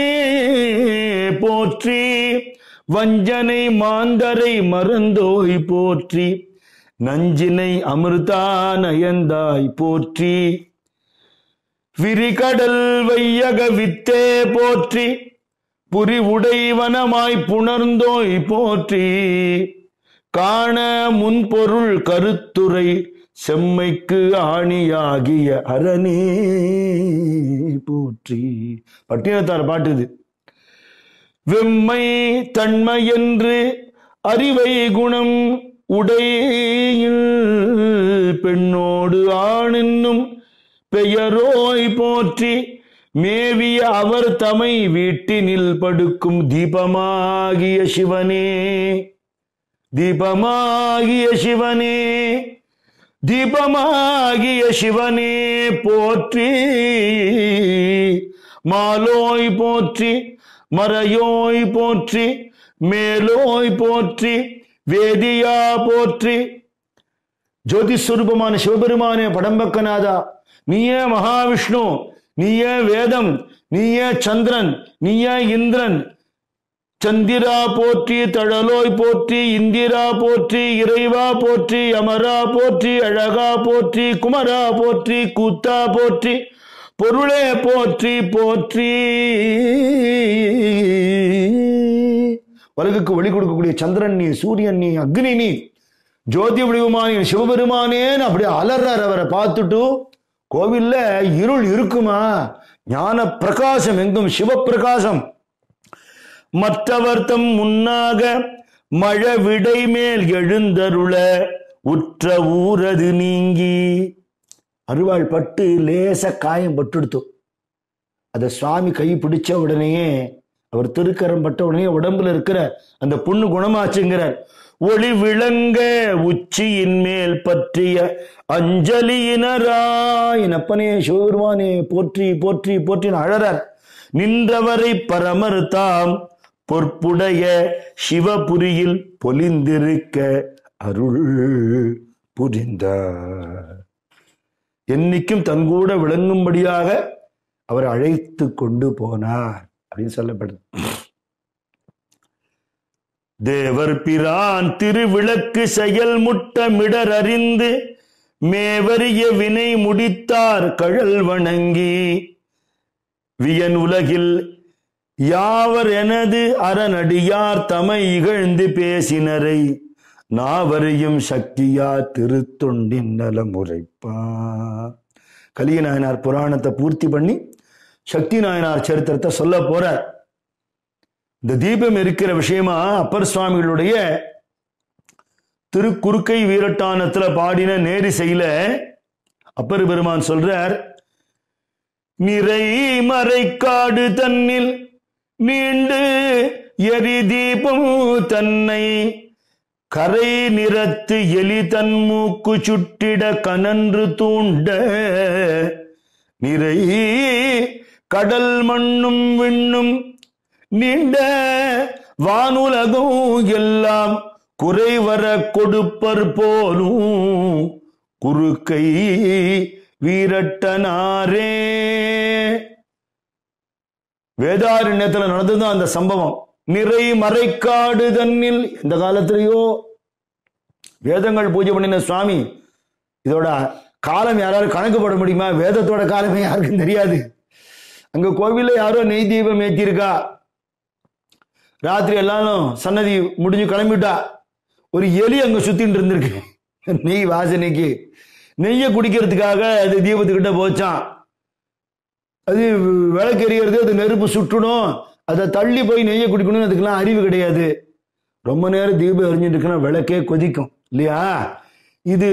போற்றி வஞ்சனை மாந்தரை மறந்தோய் போற்றி நஞ்சினை அமிர்தா நயந்தாய் போற்றி விரிகடல் வையக வித்தே போற்றி புரிவுடைவனமாய் புணர்ந்தோய் போற்றி காண முன்பொருள் கருத்துரை செம்மைக்கு ஆணியாகிய அரணே போற்றி பட்டினத்தார் பாட்டு இது வெம்மை தன்மை என்று அறிவை குணம் உடையில் பெண்ணோடு ஆணென்னும் பெயரோய் போற்றி மேவிய அவர் தமை வீட்டினில் படுக்கும் தீபமாகிய சிவனே தீபமாகிய சிவனே தீபமாகிய சிவனே போற்றி மாலோய் போற்றி மறையோய் போற்றி மேலோய் போற்றி வேதியா போற்றி ஜோதிஸ்வரூபமான சிவபெருமானே படம்பக்கநாதா நீயே மகாவிஷ்ணு நீயே வேதம் நீயே சந்திரன் நீயே இந்திரன் சந்திரா போற்றி தழலோய் போற்றி இந்திரா போற்றி இறைவா போற்றி அமரா போற்றி அழகா போற்றி குமரா போற்றி கூத்தா போற்றி பொருளே போற்றி போற்றி உலகுக்கு ஒளி கொடுக்கக்கூடிய சந்திரன் நீ சூரியன் நீ அக்னி நீ ஜோதி வடிவமானி சிவபெருமானேன்னு அப்படியே அலறார் அவரை பார்த்துட்டு கோவில்ல இருள் இருக்குமா ஞான பிரகாசம் எங்கும் சிவப்பிரகாசம் மற்றவர் முன்னாக மழ விடை மேல் எழுந்தருள உற்ற ஊரது நீங்கி அருவாள் பட்டு லேச காயம் பட்டுடுத்து அத சுவாமி கை பிடிச்ச உடனேயே அவர் திருக்கரம் பட்ட உடனே உடம்புல இருக்கிற அந்த புண்ணு குணமாச்சுங்கிறார் ஒளி விளங்க உச்சியின் மேல் பற்றிய அஞ்சலியினராய் அப்பனே சிவபெருமானே போற்றி போற்றி போற்றி அழறார் நின்றவரை பரமர் தாம் பொற்புடைய சிவபுரியில் பொலிந்திருக்க அருள் புரிந்தார் என்னைக்கும் தங்கூட விளங்கும்படியாக அவர் அழைத்து கொண்டு போனார் அப்படின்னு சொல்லப்படுது தேவர் பிரான் திருவிளக்கு செயல் முட்டமிடர் அறிந்து மேவரிய வினை முடித்தார் கழல் வணங்கி வியன் உலகில் யாவர் எனது அரணடியார் தமை இகழ்ந்து பேசினரை நாவரையும் சக்தியா திருத்தொண்டின் நலமுறைப்பா கலிய நாயனார் புராணத்தை பூர்த்தி பண்ணி சக்தி நாயனார் சரித்திரத்தை சொல்ல போறார் இந்த தீபம் இருக்கிற விஷயமா அப்பர் சுவாமிகளுடைய திருக்குறுக்கை வீரட்டானத்துல பாடின நேரிசையில அப்பர் பெருமான் சொல்றார் நிறை மறைக்காடு தன்னில் நீண்டு எரி தீபம் தன்னை கரை நிறத்து எலி தன் மூக்கு சுட்டிட கனன்று தூண்ட நிறை கடல் மண்ணும் விண்ணும் நீண்ட வானுலகம் எல்லாம் குறைவர கொடுப்பர் போலும் குறுக்கை வீரட்டனாரே வேதாரண்யத்துல நடந்ததுதான் அந்த சம்பவம் நிறை மறைக்காடு தன்னில் இந்த காலத்திலேயோ வேதங்கள் பூஜை பண்ணின சுவாமி இதோட காலம் யாராவது கணக்கு போட முடியுமா வேதத்தோட காலமே யாருக்கும் தெரியாது அங்க கோவில்ல யாரோ நெய் தீபம் ஏற்றிருக்கா ராத்திரி எல்லாரும் சன்னதி முடிஞ்சு கிளம்பிட்டா ஒரு எலி அங்க சுத்தின்னு இருந்திருக்கு நெய் வாசனைக்கு நெய்யை குடிக்கிறதுக்காக அது தீபத்துக்கிட்ட போச்சான் அது விளக்கு எறிகிறது அது நெருப்பு சுட்டணும் அதை தள்ளி போய் நெய்யை குடிக்கணும் அதுக்கெல்லாம் அறிவு கிடையாது ரொம்ப நேரம் தீபம் எரிஞ்சுட்டு இருக்குன்னா விளக்கே கொதிக்கும் இல்லையா இது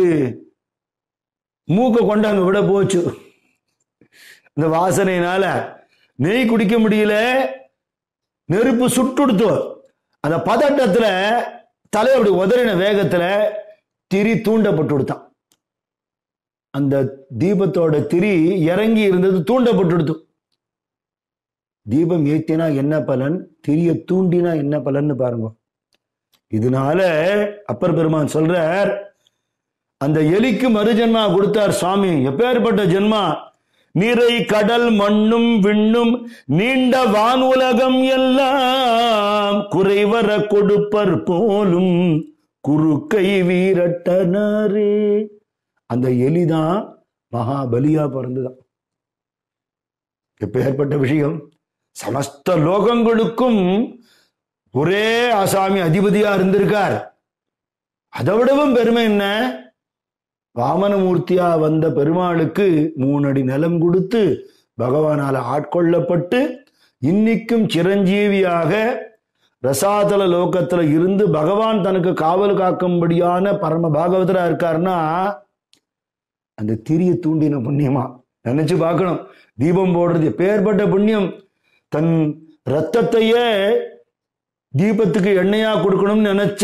மூக்க கொண்டு அங்க விட போச்சு இந்த வாசனையினால நெய் குடிக்க முடியல நெருப்பு சுட்டுடுத்து அந்த பதட்டத்துல தலை அப்படி உதறின வேகத்துல திரி தூண்டப்பட்டு கொடுத்தான் அந்த தீபத்தோட திரி இறங்கி இருந்தது தூண்டப்பட்டு தீபம் ஏத்தினா என்ன பலன் திரிய தூண்டினா என்ன பலன்னு பாருங்க இதனால அப்பர் பெருமான் சொல்றார் அந்த எலிக்கு மறுஜென்மா கொடுத்தார் சுவாமி எப்பேற்பட்ட ஜென்மா நிறை கடல் மண்ணும் விண்ணும் நீண்ட வானுலகம் எல்லாம் குறைவர கொடுப்பர் போலும் குறுக்கை வீரட்டனரே அந்த எலிதான் மகாபலியா பிறந்துதான் எப்ப ஏற்பட்ட விஷயம் சமஸ்த லோகங்களுக்கும் ஒரே ஆசாமி அதிபதியா இருந்திருக்கார் அதை விடவும் பெருமை என்ன வாமனமூர்த்தியா வந்த பெருமாளுக்கு மூணடி நிலம் கொடுத்து பகவானால ஆட்கொள்ளப்பட்டு இன்னிக்கும் சிரஞ்சீவியாக ரசாதல லோகத்துல இருந்து பகவான் தனக்கு காவல் காக்கும்படியான பரம பாகவதரா இருக்காருன்னா அந்த திரிய தூண்டின புண்ணியமா நினைச்சு பார்க்கணும் தீபம் போடுறது பேர்பட்ட புண்ணியம் தன் ரத்தத்தையே தீபத்துக்கு எண்ணெயா கொடுக்கணும்னு நினைச்ச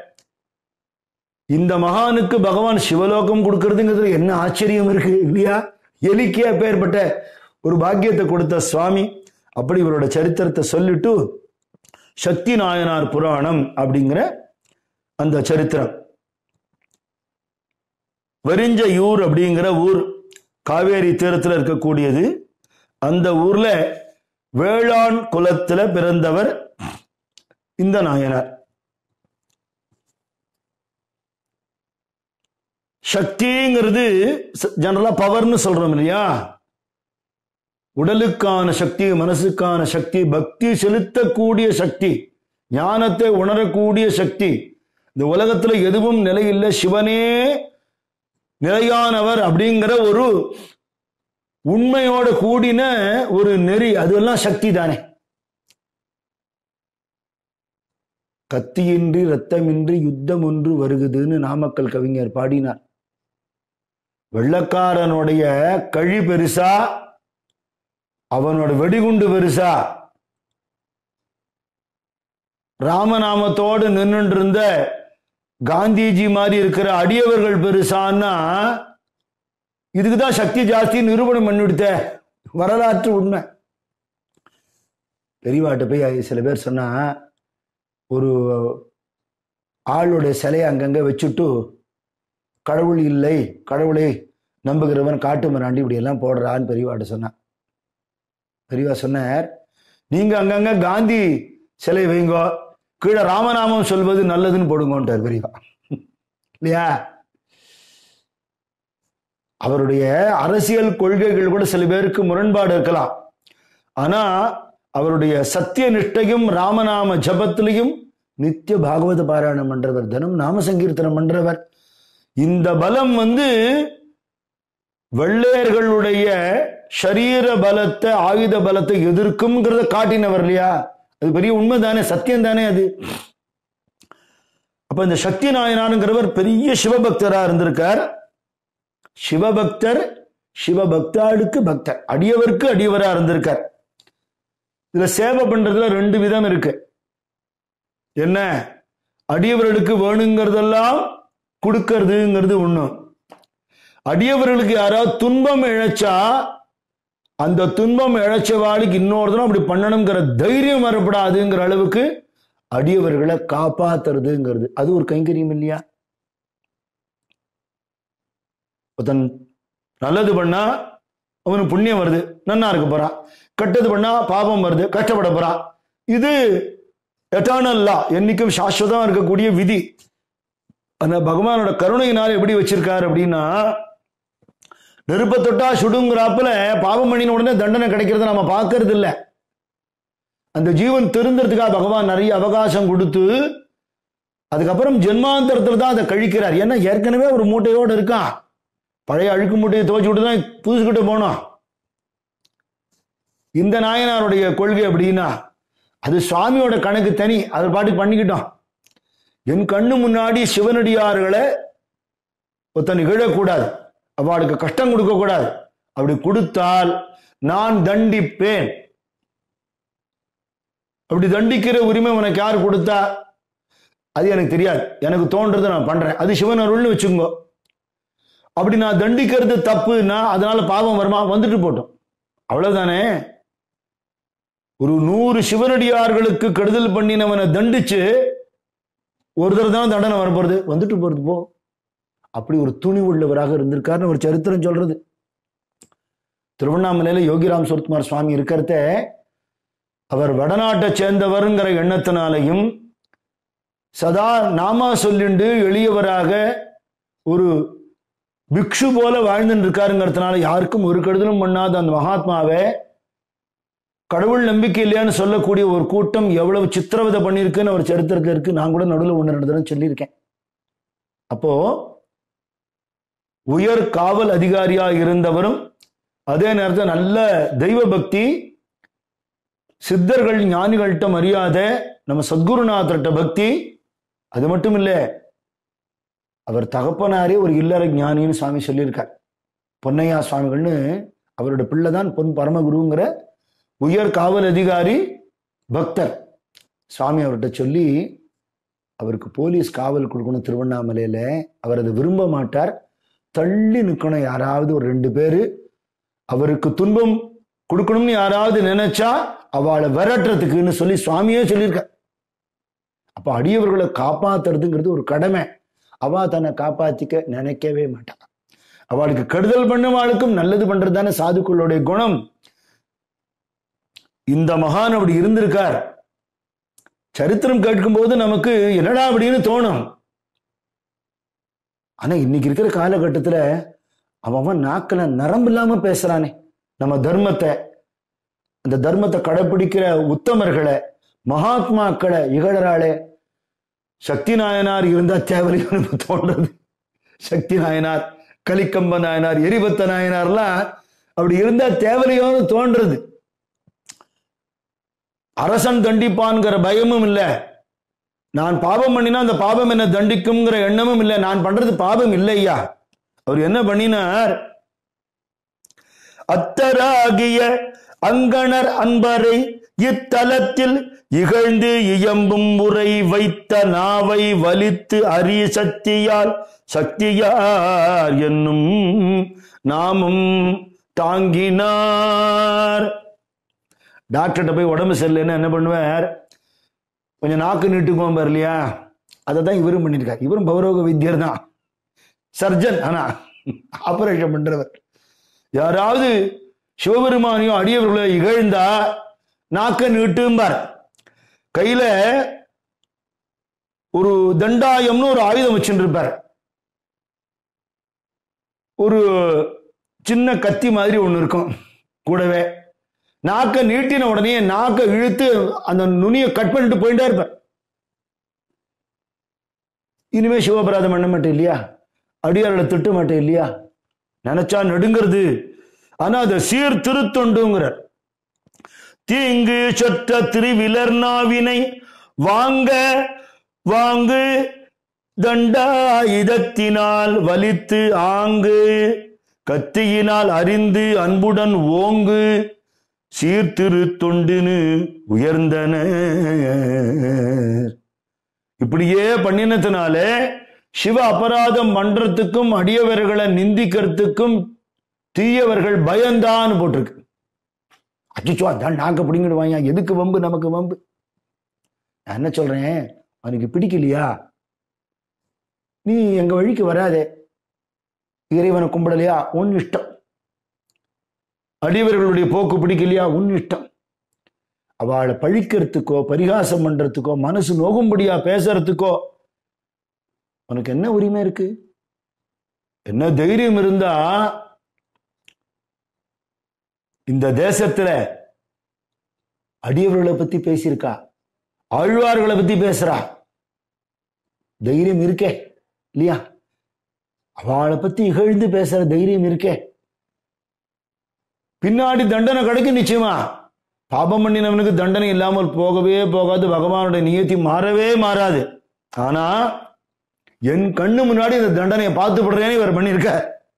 இந்த மகானுக்கு பகவான் சிவலோகம் கொடுக்கறதுங்கிறது என்ன ஆச்சரியம் இருக்கு இல்லையா எலிக்கே பேர்பட்ட ஒரு பாக்கியத்தை கொடுத்த சுவாமி அப்படி இவரோட சரித்திரத்தை சொல்லிட்டு சக்தி நாயனார் புராணம் அப்படிங்கிற அந்த சரித்திரம் வெறிஞ்சயூர் அப்படிங்கிற ஊர் காவேரி தீரத்தில் இருக்கக்கூடியது அந்த ஊர்ல வேளாண் குலத்துல பிறந்தவர் இந்த நாயனார் சக்திங்கிறது ஜெனரலா பவர்னு சொல்றோம் இல்லையா உடலுக்கான சக்தி மனசுக்கான சக்தி பக்தி செலுத்தக்கூடிய சக்தி ஞானத்தை உணரக்கூடிய சக்தி இந்த உலகத்துல எதுவும் நிலையில்லை சிவனே நிலையானவர் அப்படிங்கிற ஒரு உண்மையோட கூடின ஒரு நெறி அதெல்லாம் சக்தி தானே கத்தியின்றி ரத்தமின்றி யுத்தம் ஒன்று வருகுதுன்னு நாமக்கல் கவிஞர் பாடினார் வெள்ளக்காரனுடைய கழி பெருசா அவனோட வெடிகுண்டு பெருசா ராமநாமத்தோடு நின்றுட்டு இருந்த காந்திஜி மாதிரி இருக்கிற அடியவர்கள் பெருசான்னா இதுக்குதான் சக்தி ஜாஸ்தி நிரூபணம் பண்ணிவிடுத்த வரலாற்று உண்மை பெரியவாட்ட போய் சில பேர் சொன்னா ஒரு ஆளுடைய சிலையை அங்கங்க வச்சுட்டு கடவுள் இல்லை கடவுளை நம்புகிறவன் காட்டு மராண்டி இப்படி எல்லாம் போடுறான்னு பெரியவாட்ட சொன்னான் பெரியவா சொன்னார் நீங்க அங்கங்க காந்தி சிலை வைங்கோ கீழே ராமநாமம் சொல்வது நல்லதுன்னு போடுங்கன்றார் பெரியவா இல்லையா அவருடைய அரசியல் கொள்கைகள் கூட சில பேருக்கு முரண்பாடு இருக்கலாம் ஆனா அவருடைய சத்திய நிஷ்டையும் ராமநாம ஜபத்திலையும் நித்திய பாகவத பாராயணம் பண்றவர் தினம் நாம சங்கீர்த்தனம் பண்றவர் இந்த பலம் வந்து வெள்ளையர்களுடைய சரீர பலத்தை ஆயுத பலத்தை எதிர்க்கும்ங்கிறத காட்டினவர் இல்லையா அது பெரிய உண்மை தானே சத்தியம் தானே அது அப்ப இந்த சக்தி நாயனாருங்கிறவர் பெரிய சிவபக்தரா இருந்திருக்கார் சிவபக்தர் சிவபக்தாளுக்கு பக்தர் அடியவருக்கு அடியவரா இருந்திருக்கார் இதுல சேவை பண்றதுல ரெண்டு விதம் இருக்கு என்ன அடியவர்களுக்கு வேணுங்கிறதெல்லாம் கொடுக்கறதுங்கிறது ஒண்ணு அடியவர்களுக்கு யாராவது துன்பம் இழைச்சா அந்த துன்பம் இழைச்சவாளுக்கு இன்னொருத்தரும் அப்படி பண்ணணுங்கிற தைரியம் வரப்படாதுங்கிற அளவுக்கு அடியவர்களை காப்பாத்துறதுங்கிறது அது ஒரு கைங்கரியம் இல்லையா ஒருத்தன் நல்லது பண்ணா அவனுக்கு புண்ணியம் வருது நன்னா இருக்க போறான் கெட்டது பண்ணா பாபம் வருது கஷ்டப்பட போறான் இது எட்டர்னல்லா என்னைக்கும் சாஸ்வதம் இருக்கக்கூடிய விதி அந்த பகவானோட கருணையினால் எப்படி வச்சிருக்காரு அப்படின்னா நெருப்ப தொட்டா சுடுங்கிறாப்புல பாவம் பண்ணின உடனே தண்டனை கிடைக்கிறத நம்ம பார்க்கறது இல்ல அந்த ஜீவன் திருந்துறதுக்காக பகவான் நிறைய அவகாசம் கொடுத்து அதுக்கப்புறம் ஜென்மாந்தரத்துல தான் அதை கழிக்கிறார் ஏன்னா ஏற்கனவே ஒரு மூட்டையோடு இருக்கான் பழைய அழுக்கு மூட்டையை துவச்சி விட்டு தான் புதுசுக்கிட்ட போனோம் இந்த நாயனாருடைய கொள்கை அப்படின்னா அது சுவாமியோட கணக்கு தனி அதை பாட்டுக்கு பண்ணிக்கிட்டோம் என் கண்ணு முன்னாடி சிவனடியார்களை ஒருத்தன் நிகழக்கூடாது அவளுக்கு கஷ்டம் கொடுக்க கூடாது அப்படி கொடுத்தால் நான் தண்டிப்பேன் அப்படி தண்டிக்கிற உரிமை உனக்கு யார் கொடுத்தா அது எனக்கு தெரியாது எனக்கு தோன்றதை நான் பண்றேன் அது சிவன் அருள்னு வச்சுக்கோ அப்படி நான் தண்டிக்கிறது தப்புன்னா அதனால பாவம் வருமா வந்துட்டு போட்டோம் அவ்வளவுதானே ஒரு நூறு சிவனடியார்களுக்கு கெடுதல் பண்ணினவனை தண்டிச்சு ஒரு தடவை தான் தண்டனை வரப்போறது வந்துட்டு போறது போ அப்படி ஒரு துணி உள்ளவராக இருந்திருக்காருன்னு ஒரு சரித்திரம் சொல்றது திருவண்ணாமலையில யோகிராம் சுரத்குமார் சுவாமி இருக்கிறத அவர் வடநாட்டை சேர்ந்தவருங்கிற எண்ணத்தினாலையும் சதா நாமா சொல்லிண்டு எளியவராக ஒரு பிக்ஷு போல வாழ்ந்துட்டு இருக்காருங்கிறதுனால யாருக்கும் ஒரு கெடுதலும் பண்ணாத அந்த மகாத்மாவை கடவுள் நம்பிக்கை இல்லையான்னு சொல்லக்கூடிய ஒரு கூட்டம் எவ்வளவு சித்திரவதை பண்ணியிருக்குன்னு ஒரு சரித்திரத்தில் இருக்கு நான் கூட நடுவில் ஒன்று ரெண்டு தடவை சொல்லியிருக்கேன் அப்போ உயர் காவல் அதிகாரியா இருந்தவரும் அதே நேரத்தில் நல்ல தெய்வ பக்தி சித்தர்கள் ஞானிகள்கிட்ட மரியாதை நம்ம சத்குருநாதர்கிட்ட பக்தி அது மட்டும் இல்லை அவர் தகப்பனாரே ஒரு இல்லற ஞானின்னு சுவாமி சொல்லியிருக்கார் பொன்னையா சுவாமிகள்னு அவரோட பிள்ளை தான் பொன் பரமகுருங்கிற உயர் காவல் அதிகாரி பக்தர் சுவாமி அவர்கிட்ட சொல்லி அவருக்கு போலீஸ் காவல் கொடுக்கணும் திருவண்ணாமலையில அவர் அதை விரும்ப மாட்டார் தள்ளி நிற்கணும் யாராவது ஒரு ரெண்டு பேரு அவருக்கு துன்பம் கொடுக்கணும்னு யாராவது நினைச்சா அவளை விரட்டுறதுக்குன்னு சொல்லி சுவாமியே சொல்லியிருக்கார் அப்ப அடியவர்களை காப்பாத்துறதுங்கிறது ஒரு கடமை அவ தன்னை காப்பாத்திக்க நினைக்கவே மாட்டான் அவளுக்கு கெடுதல் பண்ணுவாளுக்கும் நல்லது பண்றது தானே சாதுக்களுடைய குணம் இந்த மகான் அப்படி இருந்திருக்கார் சரித்திரம் கேட்கும்போது நமக்கு என்னடா அப்படின்னு தோணும் ஆனா இன்னைக்கு இருக்கிற காலகட்டத்துல அவன் அவன் நாக்கில நரம்பு இல்லாம பேசுறானே நம்ம தர்மத்தை அந்த தர்மத்தை கடைபிடிக்கிற உத்தமர்களை மகாத்மாக்களை இகழறாளே சக்தி நாயனார் இருந்தா தேவையில்லைன்னு தோன்றது சக்தி நாயனார் கலிக்கம்ப நாயனார் எரிபத்த நாயனார்லாம் அப்படி இருந்தா தேவையோன்னு தோன்றது அரசன் தண்டிப்பான்கிற பயமும் இல்லை நான் பாபம் பண்ணினா அந்த பாபம் என்ன தண்டிக்கும்ங்கிற எண்ணமும் இல்லை நான் பண்றது பாபம் இல்லையா அவர் என்ன பண்ணினார் அத்தராகிய அங்கணர் அன்பரை இத்தலத்தில் இகழ்ந்து இயம்பும் முறை வைத்த நாவை வலித்து அரிய சக்தியால் சக்தியார் என்னும் நாமும் தாங்கினார் டாக்டர்கிட்ட போய் உடம்பு சரியில்லைன்னா என்ன பண்ணுவார் கொஞ்சம் நாக்கு நீட்டுக்குவோம் பாரு இல்லையா அதை தான் இவரும் பண்ணியிருக்கார் இவரும் பௌரோக வித்தியர் தான் சர்ஜன் ஆனா ஆபரேஷன் பண்றவர் யாராவது சிவபெருமானையோ அடியவர்களோ இகழ்ந்தா நாக்க நீட்டும்பார் கையில ஒரு தண்டாயம்னு ஒரு ஆயுதம் வச்சுருப்பார் ஒரு சின்ன கத்தி மாதிரி ஒண்ணு இருக்கும் கூடவே நாக்க நீட்டின உடனே நாக்க இழுத்து அந்த நுனியை கட் பண்ணிட்டு போயிட்டே இருப்பேன் இனிமே சிவபராதம் பண்ண மாட்டேன் இல்லையா அடியார்களை திட்ட மாட்டேன் இல்லையா நினைச்சா நடுங்கிறது ஆனா அதை சீர் திருத்தொண்டுங்கிறார் தீங்கு சொற்ற திருவிலர் நாவினை வாங்க வாங்கு தண்டாயுதத்தினால் வலித்து ஆங்கு கத்தியினால் அறிந்து அன்புடன் ஓங்கு சீர்திரு தொண்டுன்னு உயர்ந்தனர் இப்படியே பண்ணினதுனால சிவ அபராதம் பண்றதுக்கும் அடியவர்களை நிந்திக்கிறதுக்கும் தீயவர்கள் பயந்தான்னு போட்டிருக்கு அச்சுச்சோ அதான் நாக்க பிடிங்கிடுவாங்க எதுக்கு வம்பு நமக்கு வம்பு நான் என்ன சொல்றேன் அவனுக்கு பிடிக்கலையா நீ எங்க வழிக்கு வராதே இறைவனை கும்பிடலையா உன் இஷ்டம் அடியவர்களுடைய போக்கு பிடிக்கலையா உன் இஷ்டம் அவளை பழிக்கிறதுக்கோ பரிகாசம் பண்றதுக்கோ மனசு நோகும்படியா பேசுறதுக்கோ உனக்கு என்ன உரிமை இருக்கு என்ன தைரியம் இருந்தா இந்த தேசத்துல அடியவர்களை பத்தி பேசியிருக்கா ஆழ்வார்களை பத்தி பேசுறா தைரியம் இருக்கே இல்லையா அவளை பத்தி இகழ்ந்து பேசுற தைரியம் இருக்கே பின்னாடி தண்டனை கிடைக்கும் நிச்சயமா பாபம் பண்ணினவனுக்கு தண்டனை இல்லாமல் போகவே போகாது பகவானுடைய நியத்தி மாறவே மாறாது ஆனா என் கண்ணு முன்னாடி இந்த தண்டனையை பார்த்து படுறேன்னு இவர் பண்ணியிருக்க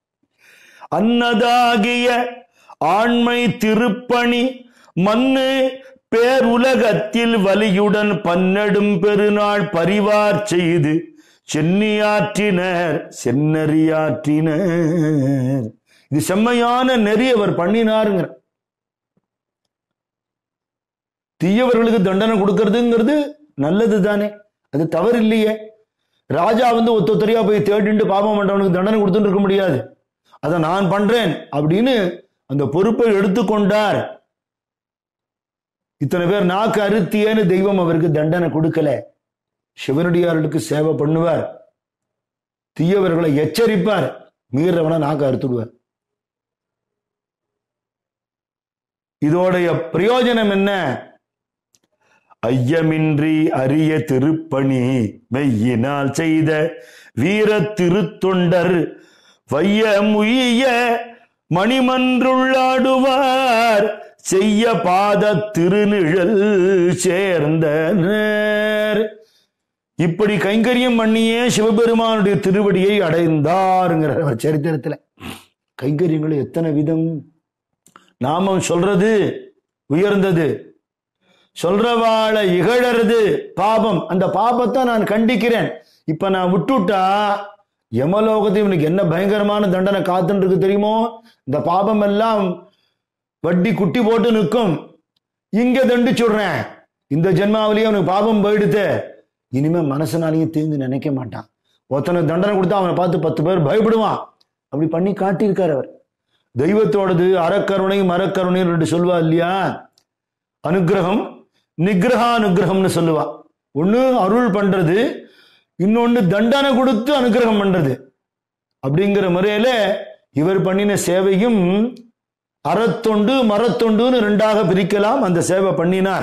அன்னதாகிய ஆண்மை திருப்பணி மண்ணு பேருலகத்தில் வலியுடன் பன்னெடும் பெருநாள் பரிவார் செய்து சென்னியாற்றினர் சென்னறியாற்றினர் இது செம்மையான நெறி அவர் பண்ணினாருங்கிற தீயவர்களுக்கு தண்டனை கொடுக்கறதுங்கிறது நல்லது தானே அது தவறு இல்லையே ராஜா வந்து ஒத்தொத்தரியா போய் தேடிண்டு பாபம் பண்றவனுக்கு தண்டனை கொடுத்துட்டு இருக்க முடியாது அதை நான் பண்றேன் அப்படின்னு அந்த பொறுப்பை எடுத்துக்கொண்டார் இத்தனை பேர் நாக்கு அறுத்தியேன்னு தெய்வம் அவருக்கு தண்டனை கொடுக்கல சிவனடியார்களுக்கு சேவை பண்ணுவார் தீயவர்களை எச்சரிப்பார் மீறவனை நாக்கு அறுத்துடுவார் இதோடைய பிரயோஜனம் என்ன ஐயமின்றி அரிய திருப்பணி மெய்யினால் செய்த வீர திருத்தொண்டர் வைய முய்ய மணிமன்றுள்ளாடுவார் செய்ய பாத திருநிழல் சேர்ந்தனர் இப்படி கைங்கரியம் பண்ணியே சிவபெருமானுடைய திருவடியை அடைந்தாருங்கிற அவர் சரித்திரத்துல கைங்கரியங்கள் எத்தனை விதம் நாமம் சொல்றது உயர்ந்தது சொல்றவாளை இகழறது பாபம் அந்த பாபத்தை நான் கண்டிக்கிறேன் இப்ப நான் விட்டுட்டா யமலோகத்தில் இவனுக்கு என்ன பயங்கரமான தண்டனை காத்துன்னு இருக்கு தெரியுமோ இந்த பாபம் எல்லாம் வட்டி குட்டி போட்டு நிற்கும் இங்க தண்டிச்சுடுறேன் இந்த ஜென்மாவிலேயே அவனுக்கு பாபம் போயிடுத்து இனிமே மனசனாலையும் தீர்ந்து நினைக்க மாட்டான் ஒருத்தனுக்கு தண்டனை கொடுத்தா அவனை பார்த்து பத்து பேர் பயப்படுவான் அப்படி பண்ணி காட்டியிருக்கார் அவர் தெய்வத்தோடது அறக்கருணை மரக்கருணை ரெண்டு சொல்வா இல்லையா அனுகிரகம் நிகிரகானுகிரகம்னு சொல்லுவா ஒண்ணு அருள் பண்றது இன்னொன்னு தண்டனை கொடுத்து அனுகிரகம் பண்றது அப்படிங்கிற முறையில இவர் பண்ணின சேவையும் அறத்தொண்டு மரத்தொண்டுன்னு ரெண்டாக பிரிக்கலாம் அந்த சேவை பண்ணினார்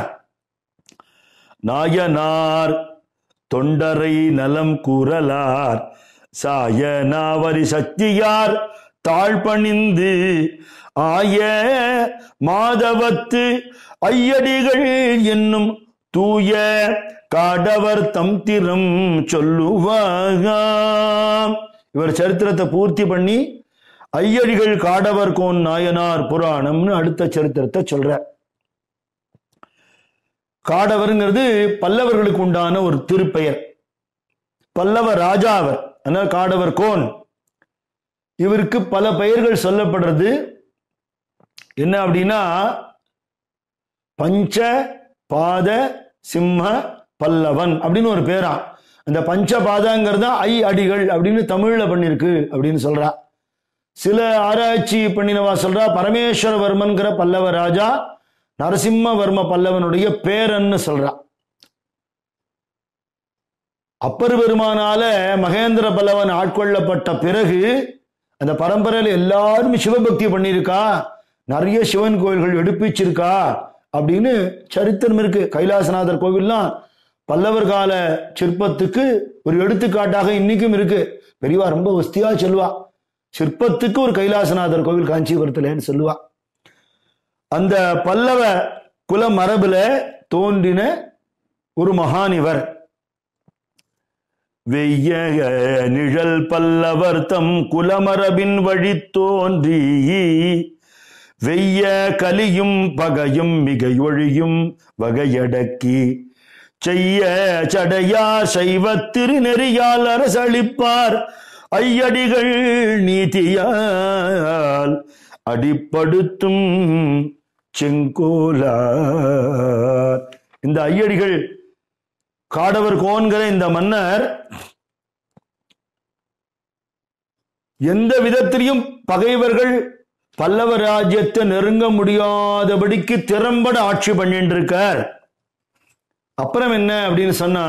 நாயனார் தொண்டரை நலம் கூறலார் சாய நாவரி சக்தியார் தாழ்பணிந்து ஆய மாதவத்து ஐயடிகள் என்னும் தூய காடவர் தம் திறம் சொல்லுவாகாம் இவர் சரித்திரத்தை பூர்த்தி பண்ணி ஐயடிகள் காடவர் கோன் நாயனார் புராணம்னு அடுத்த சரித்திரத்தை சொல்ற காடவருங்கிறது பல்லவர்களுக்கு உண்டான ஒரு திருப்பெயர் பல்லவ ராஜா அவர் அதனால காடவர் கோன் இவருக்கு பல பெயர்கள் சொல்லப்படுறது என்ன அப்படின்னா பஞ்ச பாத சிம்ம பல்லவன் அப்படின்னு ஒரு பேரா அந்த பஞ்ச பாதங்கிறது ஐ அடிகள் அப்படின்னு தமிழ்ல பண்ணிருக்கு அப்படின்னு சொல்றா சில ஆராய்ச்சி பண்ணினவா சொல்றா பரமேஸ்வரவர்மன்கிற பல்லவ ராஜா நரசிம்மவர்ம பல்லவனுடைய பேரன்னு சொல்றா அப்பர் பெருமானால மகேந்திர பல்லவன் ஆட்கொள்ளப்பட்ட பிறகு அந்த பரம்பரையில எல்லாரும் சிவபக்தி பண்ணியிருக்கா நிறைய சிவன் கோயில்கள் எடுப்பிச்சிருக்கா அப்படின்னு சரித்திரம் இருக்கு கைலாசநாதர் கோவில்லாம் பல்லவர் கால சிற்பத்துக்கு ஒரு எடுத்துக்காட்டாக இன்னைக்கும் இருக்கு பெரியவா ரொம்ப வஸ்தியா சொல்லுவா சிற்பத்துக்கு ஒரு கைலாசநாதர் கோவில் காஞ்சிபுரத்துலன்னு சொல்லுவா அந்த பல்லவ குல மரபுல தோன்றின ஒரு மகானிவர் வெய்ய நிழல் பல்லவர் தம் குலமரபின் வழி தோன்றி வெய்ய கலியும் பகையும் மிகை ஒழியும் வகையடக்கி செய்ய சடையார் சைவ திருநெறியால் அரசளிப்பார் ஐயடிகள் நீதியால் அடிப்படுத்தும் செங்கோலார் இந்த ஐயடிகள் காடவர் கோன்கிற இந்த மன்னர் எந்த விதத்திலையும் பகைவர்கள் பல்லவ ராஜ்யத்தை நெருங்க முடியாதபடிக்கு திறம்பட ஆட்சி பண்ணிட்டு இருக்கார் அப்புறம் என்ன அப்படின்னு சொன்னா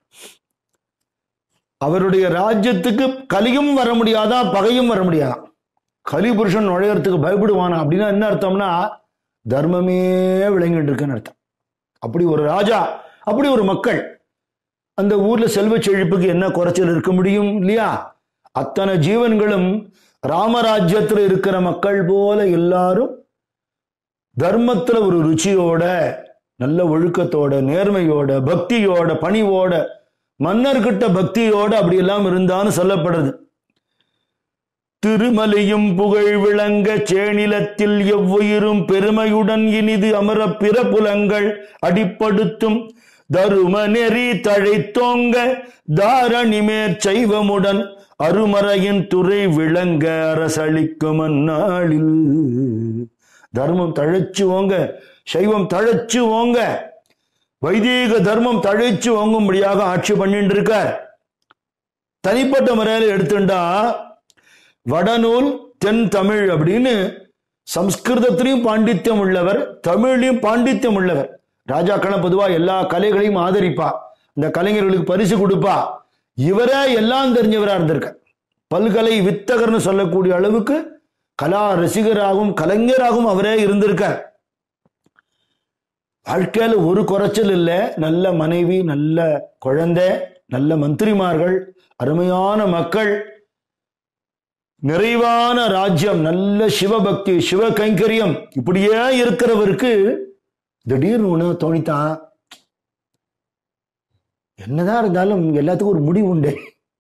அவருடைய ராஜ்யத்துக்கு கலியும் வர முடியாதா பகையும் வர முடியாதா கலி புருஷன் நுழையறதுக்கு பயப்படுவானா அப்படின்னா என்ன அர்த்தம்னா தர்மமே விளங்கிட்டு இருக்குன்னு அர்த்தம் அப்படி ஒரு ராஜா அப்படி ஒரு மக்கள் அந்த ஊர்ல செல்வ செழிப்புக்கு என்ன குறைச்சல் இருக்க முடியும் இல்லையா அத்தனை ஜீவன்களும் ராமராஜ்யத்துல இருக்கிற மக்கள் போல எல்லாரும் தர்மத்துல ஒரு ருச்சியோட நல்ல ஒழுக்கத்தோட நேர்மையோட பக்தியோட பணிவோட மன்னர்கிட்ட பக்தியோட அப்படி எல்லாம் இருந்தான்னு சொல்லப்படுறது திருமலையும் புகழ் விளங்க சேனிலத்தில் எவ்வுயிரும் பெருமையுடன் இனிது அமர பிறப்புலங்கள் அடிப்படுத்தும் தரும நெறி தழைத்தோங்க தாரணி மேற் சைவமுடன் அருமறையின் துறை விளங்க அரசளிக்கும் அந்நாளில் தர்மம் தழைச்சு ஓங்க சைவம் தழைச்சு ஓங்க வைதீக தர்மம் தழைச்சு ஓங்கும்படியாக ஆட்சி பண்ணிட்டு இருக்கார் தனிப்பட்ட முறையில எடுத்துட்டா வடநூல் தென் தமிழ் அப்படின்னு சம்ஸ்கிருதத்திலையும் பாண்டித்யம் உள்ளவர் தமிழ்லையும் பாண்டித்யம் உள்ளவர் ராஜாக்களை பொதுவா எல்லா கலைகளையும் ஆதரிப்பா இந்த கலைஞர்களுக்கு பரிசு கொடுப்பா இவரே எல்லாம் தெரிஞ்சவரா இருந்திருக்க பல்கலை வித்தகர்னு சொல்லக்கூடிய அளவுக்கு கலா ரசிகராகவும் கலைஞராகவும் அவரே இருந்திருக்கார் வாழ்க்கையில ஒரு குறைச்சல் இல்லை நல்ல மனைவி நல்ல குழந்தை நல்ல மந்திரிமார்கள் அருமையான மக்கள் நிறைவான ராஜ்யம் நல்ல சிவபக்தி சிவ கைங்கரியம் இப்படியே இருக்கிறவருக்கு திடீர்னு ஒண்ணு தோணித்தான் என்னதான் இருந்தாலும் எல்லாத்துக்கும் ஒரு முடிவு உண்டு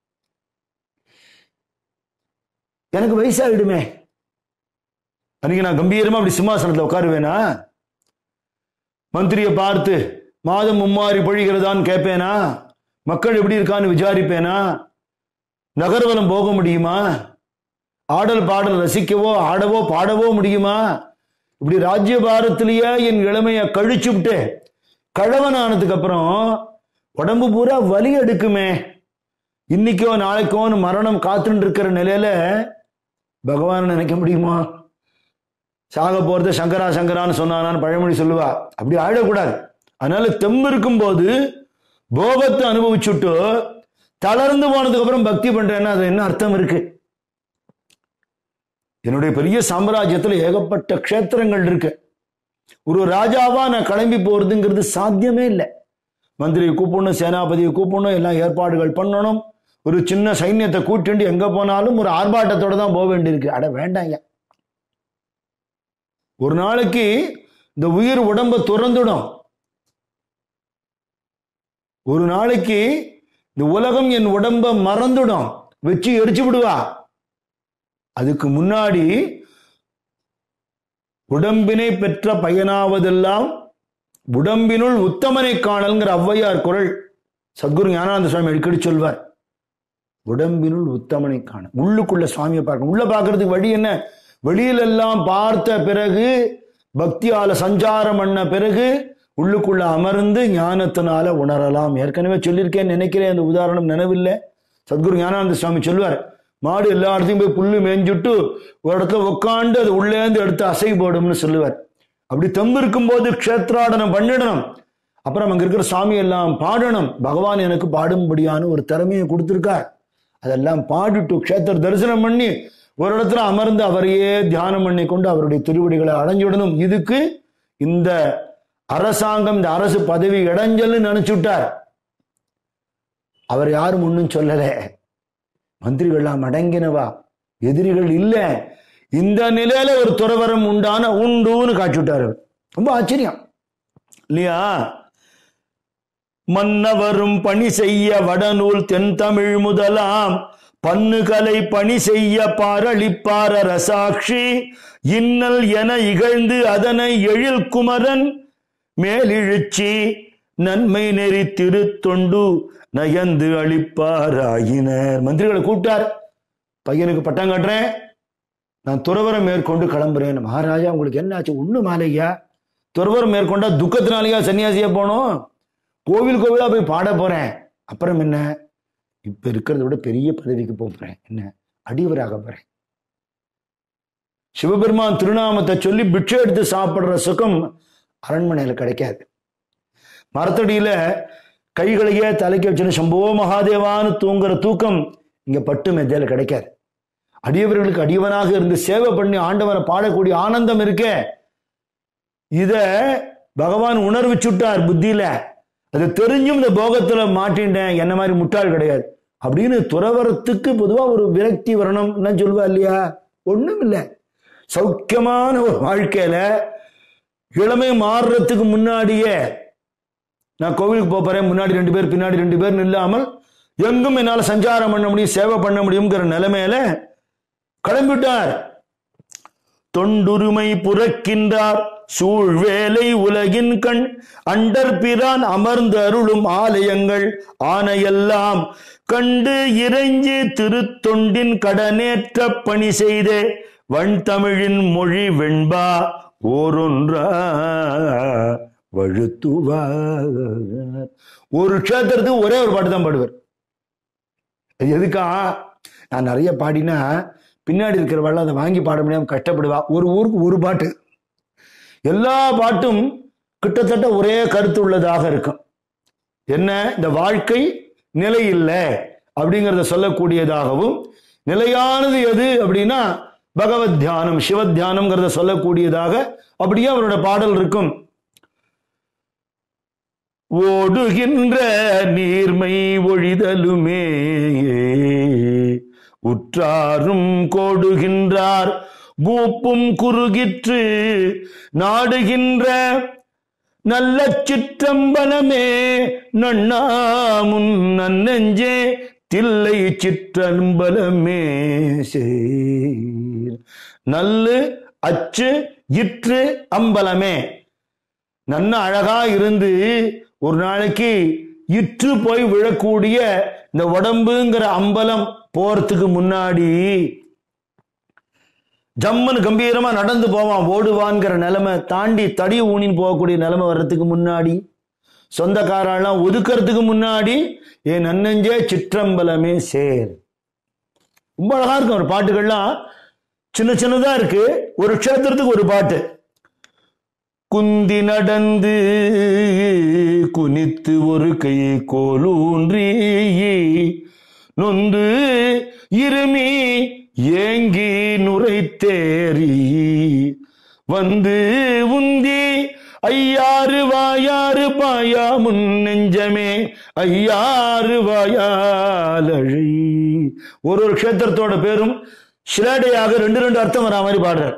எனக்கு வயசாயிடுமே அன்னைக்கு நான் கம்பீரமா அப்படி சிம்மாசனத்துல உட்காருவேனா மந்திரியை பார்த்து மாதம் மும்மாறி பொழிகிறதான்னு கேட்பேனா மக்கள் எப்படி இருக்கான்னு விசாரிப்பேனா நகர்வலம் போக முடியுமா ஆடல் பாடல் ரசிக்கவோ ஆடவோ பாடவோ முடியுமா இப்படி ராஜ்யபாரத்திலேயே என் இளமைய கழிச்சு விட்டு கழவன் ஆனதுக்கு அப்புறம் உடம்பு பூரா வலி எடுக்குமே இன்னைக்கோ நாளைக்கோன்னு மரணம் காத்துட்டு இருக்கிற நிலையில பகவான் நினைக்க முடியுமா சாக போறது சங்கரா சங்கரான்னு சொன்னானான்னு பழமொழி சொல்லுவா அப்படி ஆயிடக்கூடாது அதனால தெம்பு இருக்கும்போது போகத்தை அனுபவிச்சுட்டு தளர்ந்து போனதுக்கு அப்புறம் பக்தி பண்றேன்னா அது என்ன அர்த்தம் இருக்கு என்னுடைய பெரிய சாம்ராஜ்யத்துல ஏகப்பட்ட க்ஷேத்திரங்கள் இருக்கு ஒரு ராஜாவா நான் கிளம்பி போறதுங்கிறது சாத்தியமே இல்லை மந்திரியை கூப்பிடணும் சேனாபதியை கூப்பிடணும் எல்லாம் ஏற்பாடுகள் பண்ணணும் ஒரு சின்ன சைன்யத்தை கூட்டிண்டு எங்க போனாலும் ஒரு ஆர்ப்பாட்டத்தோட தான் போக வேண்டியிருக்கு அட வேண்டாம் ஐயா ஒரு நாளைக்கு இந்த உயிர் உடம்ப துறந்துடும் ஒரு நாளைக்கு இந்த உலகம் என் உடம்ப மறந்துடும் வச்சு எரிச்சு விடுவா அதுக்கு முன்னாடி உடம்பினை பெற்ற பயனாவதெல்லாம் உடம்பினுள் உத்தமனை காணல்ங்கிற ஔவையார் குரல் சத்குரு ஞானானந்த சுவாமி அடிக்கடி சொல்வார் உடம்பினுள் உத்தமனை காண உள்ளுக்குள்ள சுவாமியை பார்க்கணும் உள்ள பார்க்கறதுக்கு வழி என்ன வெளியிலெல்லாம் பார்த்த பிறகு பக்தியால சஞ்சாரம் பண்ண பிறகு உள்ளுக்குள்ள அமர்ந்து ஞானத்தினால உணரலாம் ஏற்கனவே சொல்லியிருக்கேன் நினைக்கிறேன் அந்த உதாரணம் நினைவில்லை சத்குரு ஞானானந்த சுவாமி சொல்வார் மாடு எல்லா இடத்தையும் போய் புல்லு மேய்ஞ்சுட்டு ஒரு இடத்துல உட்காந்து அது உள்ளேந்து எடுத்து அசை போடும்னு சொல்லுவார் அப்படி தெம்பு இருக்கும்போது க்ஷேத்ராடனம் பண்ணிடணும் அப்புறம் அங்க இருக்கிற சாமி எல்லாம் பாடணும் பகவான் எனக்கு பாடும்படியான ஒரு திறமையை கொடுத்திருக்கார் அதெல்லாம் பாடிட்டு க்ஷேத்திர தரிசனம் பண்ணி ஒரு இடத்துல அமர்ந்து அவரையே தியானம் பண்ணி கொண்டு அவருடைய திருவடிகளை அடைஞ்சுடணும் இதுக்கு இந்த அரசாங்கம் இந்த அரசு பதவி இடைஞ்சல்னு நினைச்சுட்டார் அவர் யாரும் ஒன்றும் சொல்லல மந்திரிகள்லாம் அடங்கினவா எதிரிகள் இல்ல இந்த நிலையில ஒரு துறவரம் உண்டான உண்டுன்னு காட்சிவிட்டார் அவர். ரொம்ப ஆச்சரியம் இல்லையா மன்னவரும் பணி செய்ய வடநூல் தென்தமிழ் முதலாம் பன்னுகலை பணி செய்ய பாரளிப்பார ரசாட்சி இன்னல் என இகழ்ந்து அதனை எழில் குமரன் மேலிழுச்சி நன்மை நெறி திருத்தொண்டு நயந்து அளிப்பாராயினர் மந்திரிகளை கூப்பிட்டார் பையனுக்கு பட்டம் கட்டுறேன் நான் துறவரம் மேற்கொண்டு கிளம்புறேன் மகாராஜா உங்களுக்கு என்ன ஆச்சு ஒண்ணு மாலையா துறவரம் மேற்கொண்டா துக்கத்தினாலேயா சன்னியாசியா போனோம் கோவில் கோவிலா போய் பாட போறேன் அப்புறம் என்ன இப்ப இருக்கிறத விட பெரிய பதவிக்கு போக போறேன் என்ன அடிவராக போறேன் சிவபெருமான் திருநாமத்தை சொல்லி பிட்சை எடுத்து சாப்பிடுற சுகம் அரண்மனையில கிடைக்காது மரத்தடியில கைகளையே தலைக்கு வச்சுன்னு சம்போ மகாதேவான்னு தூங்குற தூக்கம் இங்க பட்டு மெத்தையில கிடைக்காது அடியவர்களுக்கு அடியவனாக இருந்து சேவை பண்ணி ஆண்டவனை பாடக்கூடிய ஆனந்தம் இருக்கே இத பகவான் உணர்விச்சுட்டார் புத்தியில அது தெரிஞ்சும் இந்த போகத்துல மாட்டின்ட்டேன் என்ன மாதிரி முட்டாள் கிடையாது அப்படின்னு துறவரத்துக்கு பொதுவா ஒரு விரக்தி வரணும் என்ன சொல்லுவா இல்லையா ஒண்ணும் இல்லை சௌக்கியமான ஒரு வாழ்க்கையில இளமை மாறுறதுக்கு முன்னாடியே நான் கோவிலுக்கு போப் போறேன் முன்னாடி ரெண்டு பேர் பின்னாடி ரெண்டு பேர் இல்லாமல் எங்கும் என்னால சஞ்சாரம் பண்ண முடியும் சேவை பண்ண முடியுங்கிற நிலைமையில கிளம்பிட்டார் தொண்டுரிமை புறக்கின்றார் சூழ்வேலை உலகின் கண் அண்டர் பிரான் அமர்ந்து அருளும் ஆலயங்கள் ஆனையெல்லாம் கண்டு இறைஞ்சி திருத்தொண்டின் கடனேற்ற பணி செய்தே வன் தமிழின் மொழி வெண்பா ஓரொன்றா வழுத்துவார் ஒரு க்ஷேத்திரத்துக்கு ஒரே ஒரு பாட்டு தான் பாடுவார் அது எதுக்கா நான் நிறைய பாடினா பின்னாடி இருக்கிறவள் அதை வாங்கி பாட முடியாம கஷ்டப்படுவா ஒரு ஊருக்கு ஒரு பாட்டு எல்லா பாட்டும் கிட்டத்தட்ட ஒரே கருத்து உள்ளதாக இருக்கும் என்ன இந்த வாழ்க்கை நிலை இல்லை அப்படிங்கிறத சொல்லக்கூடியதாகவும் நிலையானது எது அப்படின்னா பகவத் தியானம் சிவ தியானம்ங்கிறத சொல்லக்கூடியதாக அப்படியே அவரோட பாடல் இருக்கும் ஓடுகின்ற நீர்மை ஒழிதலுமே உற்றாரும் கோடுகின்றார் பூப்பும் குறுகிற்று நாடுகின்ற நல்ல சிற்றம்பலமே நன்னாமுன் நன்னெஞ்சே தில்லை சிற்றம்பலமே சேர் நல்லு அச்சு இற்று அம்பலமே நன்ன அழகா இருந்து ஒரு நாளைக்கு இற்று போய் விழக்கூடிய இந்த உடம்புங்கிற அம்பலம் போறதுக்கு முன்னாடி ஜம்முன்னு கம்பீரமா நடந்து போவான் ஓடுவான்ங்கிற நிலைமை தாண்டி தடி ஊனின்னு போகக்கூடிய நிலைமை வர்றதுக்கு முன்னாடி சொந்தக்காரெல்லாம் ஒதுக்கிறதுக்கு முன்னாடி என் நன்னஞ்சே சிற்றம்பலமே சேர் ரொம்ப அழகா இருக்கும் ஒரு பாட்டுகள்லாம் சின்ன சின்னதா இருக்கு ஒரு க்ஷேத்திரத்துக்கு ஒரு பாட்டு குந்தி நடந்து குனித்து ஒரு கை கோலூன்றி நொந்து இருமி ஏங்கி நுரைத்தேறி வந்து உந்தி ஐயாறு வாயாறு பாயா முன் நெஞ்சமே ஐயாறு வாயாலழி ஒரு ஒரு க்ஷேத்திரத்தோட பேரும் சிலாடையாக ரெண்டு ரெண்டு அர்த்தம் வரா மாதிரி பாடுறார்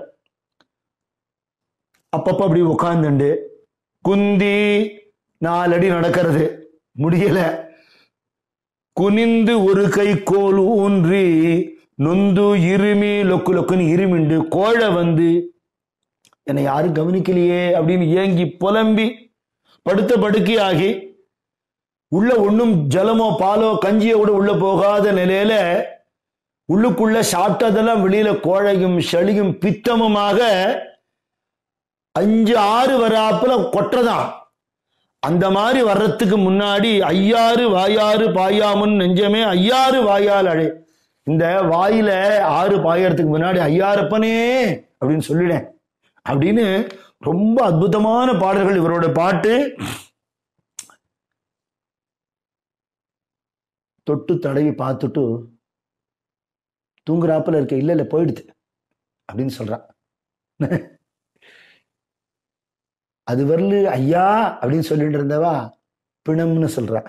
அப்பப்ப அப்படி உட்காந்துண்டு குந்தி நாலடி நடக்கிறது முடியல குனிந்து ஒரு கை கோல் ஊன்றி நொந்து இருமி லொக்கு லொக்குன்னு இருமிண்டு கோழ வந்து என்னை யாரும் கவனிக்கலையே அப்படின்னு ஏங்கி புலம்பி படுத்த படுக்கையாகி உள்ள ஒண்ணும் ஜலமோ பாலோ கஞ்சியோ கூட உள்ள போகாத நிலையில உள்ளுக்குள்ள சாப்பிட்டதெல்லாம் வெளியில கோழையும் சளியும் பித்தமுமாக அஞ்சு ஆறு வராப்புல கொட்டதான் அந்த மாதிரி வர்றதுக்கு முன்னாடி ஐயாறு வாயாறு பாயாமுன் நெஞ்சமே ஐயாறு வாயால் அழை இந்த வாயில ஆறு பாயறதுக்கு முன்னாடி ஐயாரப்பனே அப்படின்னு சொல்லிடேன் அப்படின்னு ரொம்ப அற்புதமான பாடல்கள் இவரோட பாட்டு தொட்டு தடவி பார்த்துட்டு தூங்குறாப்புல இருக்க இல்ல இல்ல போயிடுது அப்படின்னு சொல்றான் அது வரல ஐயா அப்படின்னு சொல்லிட்டு இருந்தவா பிணம்னு சொல்றா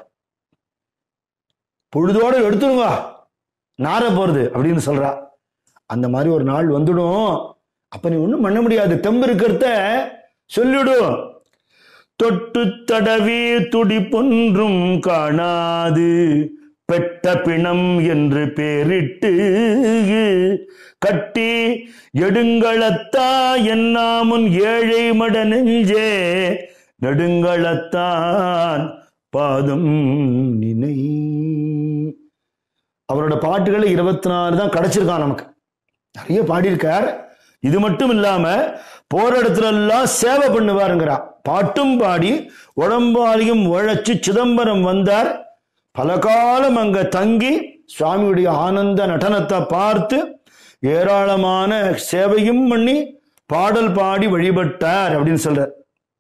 பொழுதோட எடுத்துருங்க நார போறது அப்படின்னு சொல்றா அந்த மாதிரி ஒரு நாள் வந்துடும் அப்ப நீ ஒண்ணும் பண்ண முடியாது தெம்பு இருக்கிறத சொல்லிடும் தொட்டு தடவி துடிப்பொன்றும் காணாது பெட்ட பிணம் என்று பேரிட்டு கட்டி எடுங்களத்தா என்னாமுன் ஏழை மட நெஞ்சே நெடுங்களத்தான் பாதம் நினை அவரோட பாட்டுகள் இருபத்தி நாலு தான் கிடைச்சிருக்கான் நமக்கு நிறைய பாடியிருக்கார் இது மட்டும் இல்லாம போற இடத்துல எல்லாம் சேவை பண்ணுவாருங்கிறா பாட்டும் பாடி உடம்பாலையும் உழைச்சு சிதம்பரம் வந்தார் பல காலம் அங்க தங்கி சுவாமியுடைய ஆனந்த நடனத்தை பார்த்து ஏராளமான சேவையும் பண்ணி பாடல் பாடி வழிபட்டார் அப்படின்னு சொல்றார்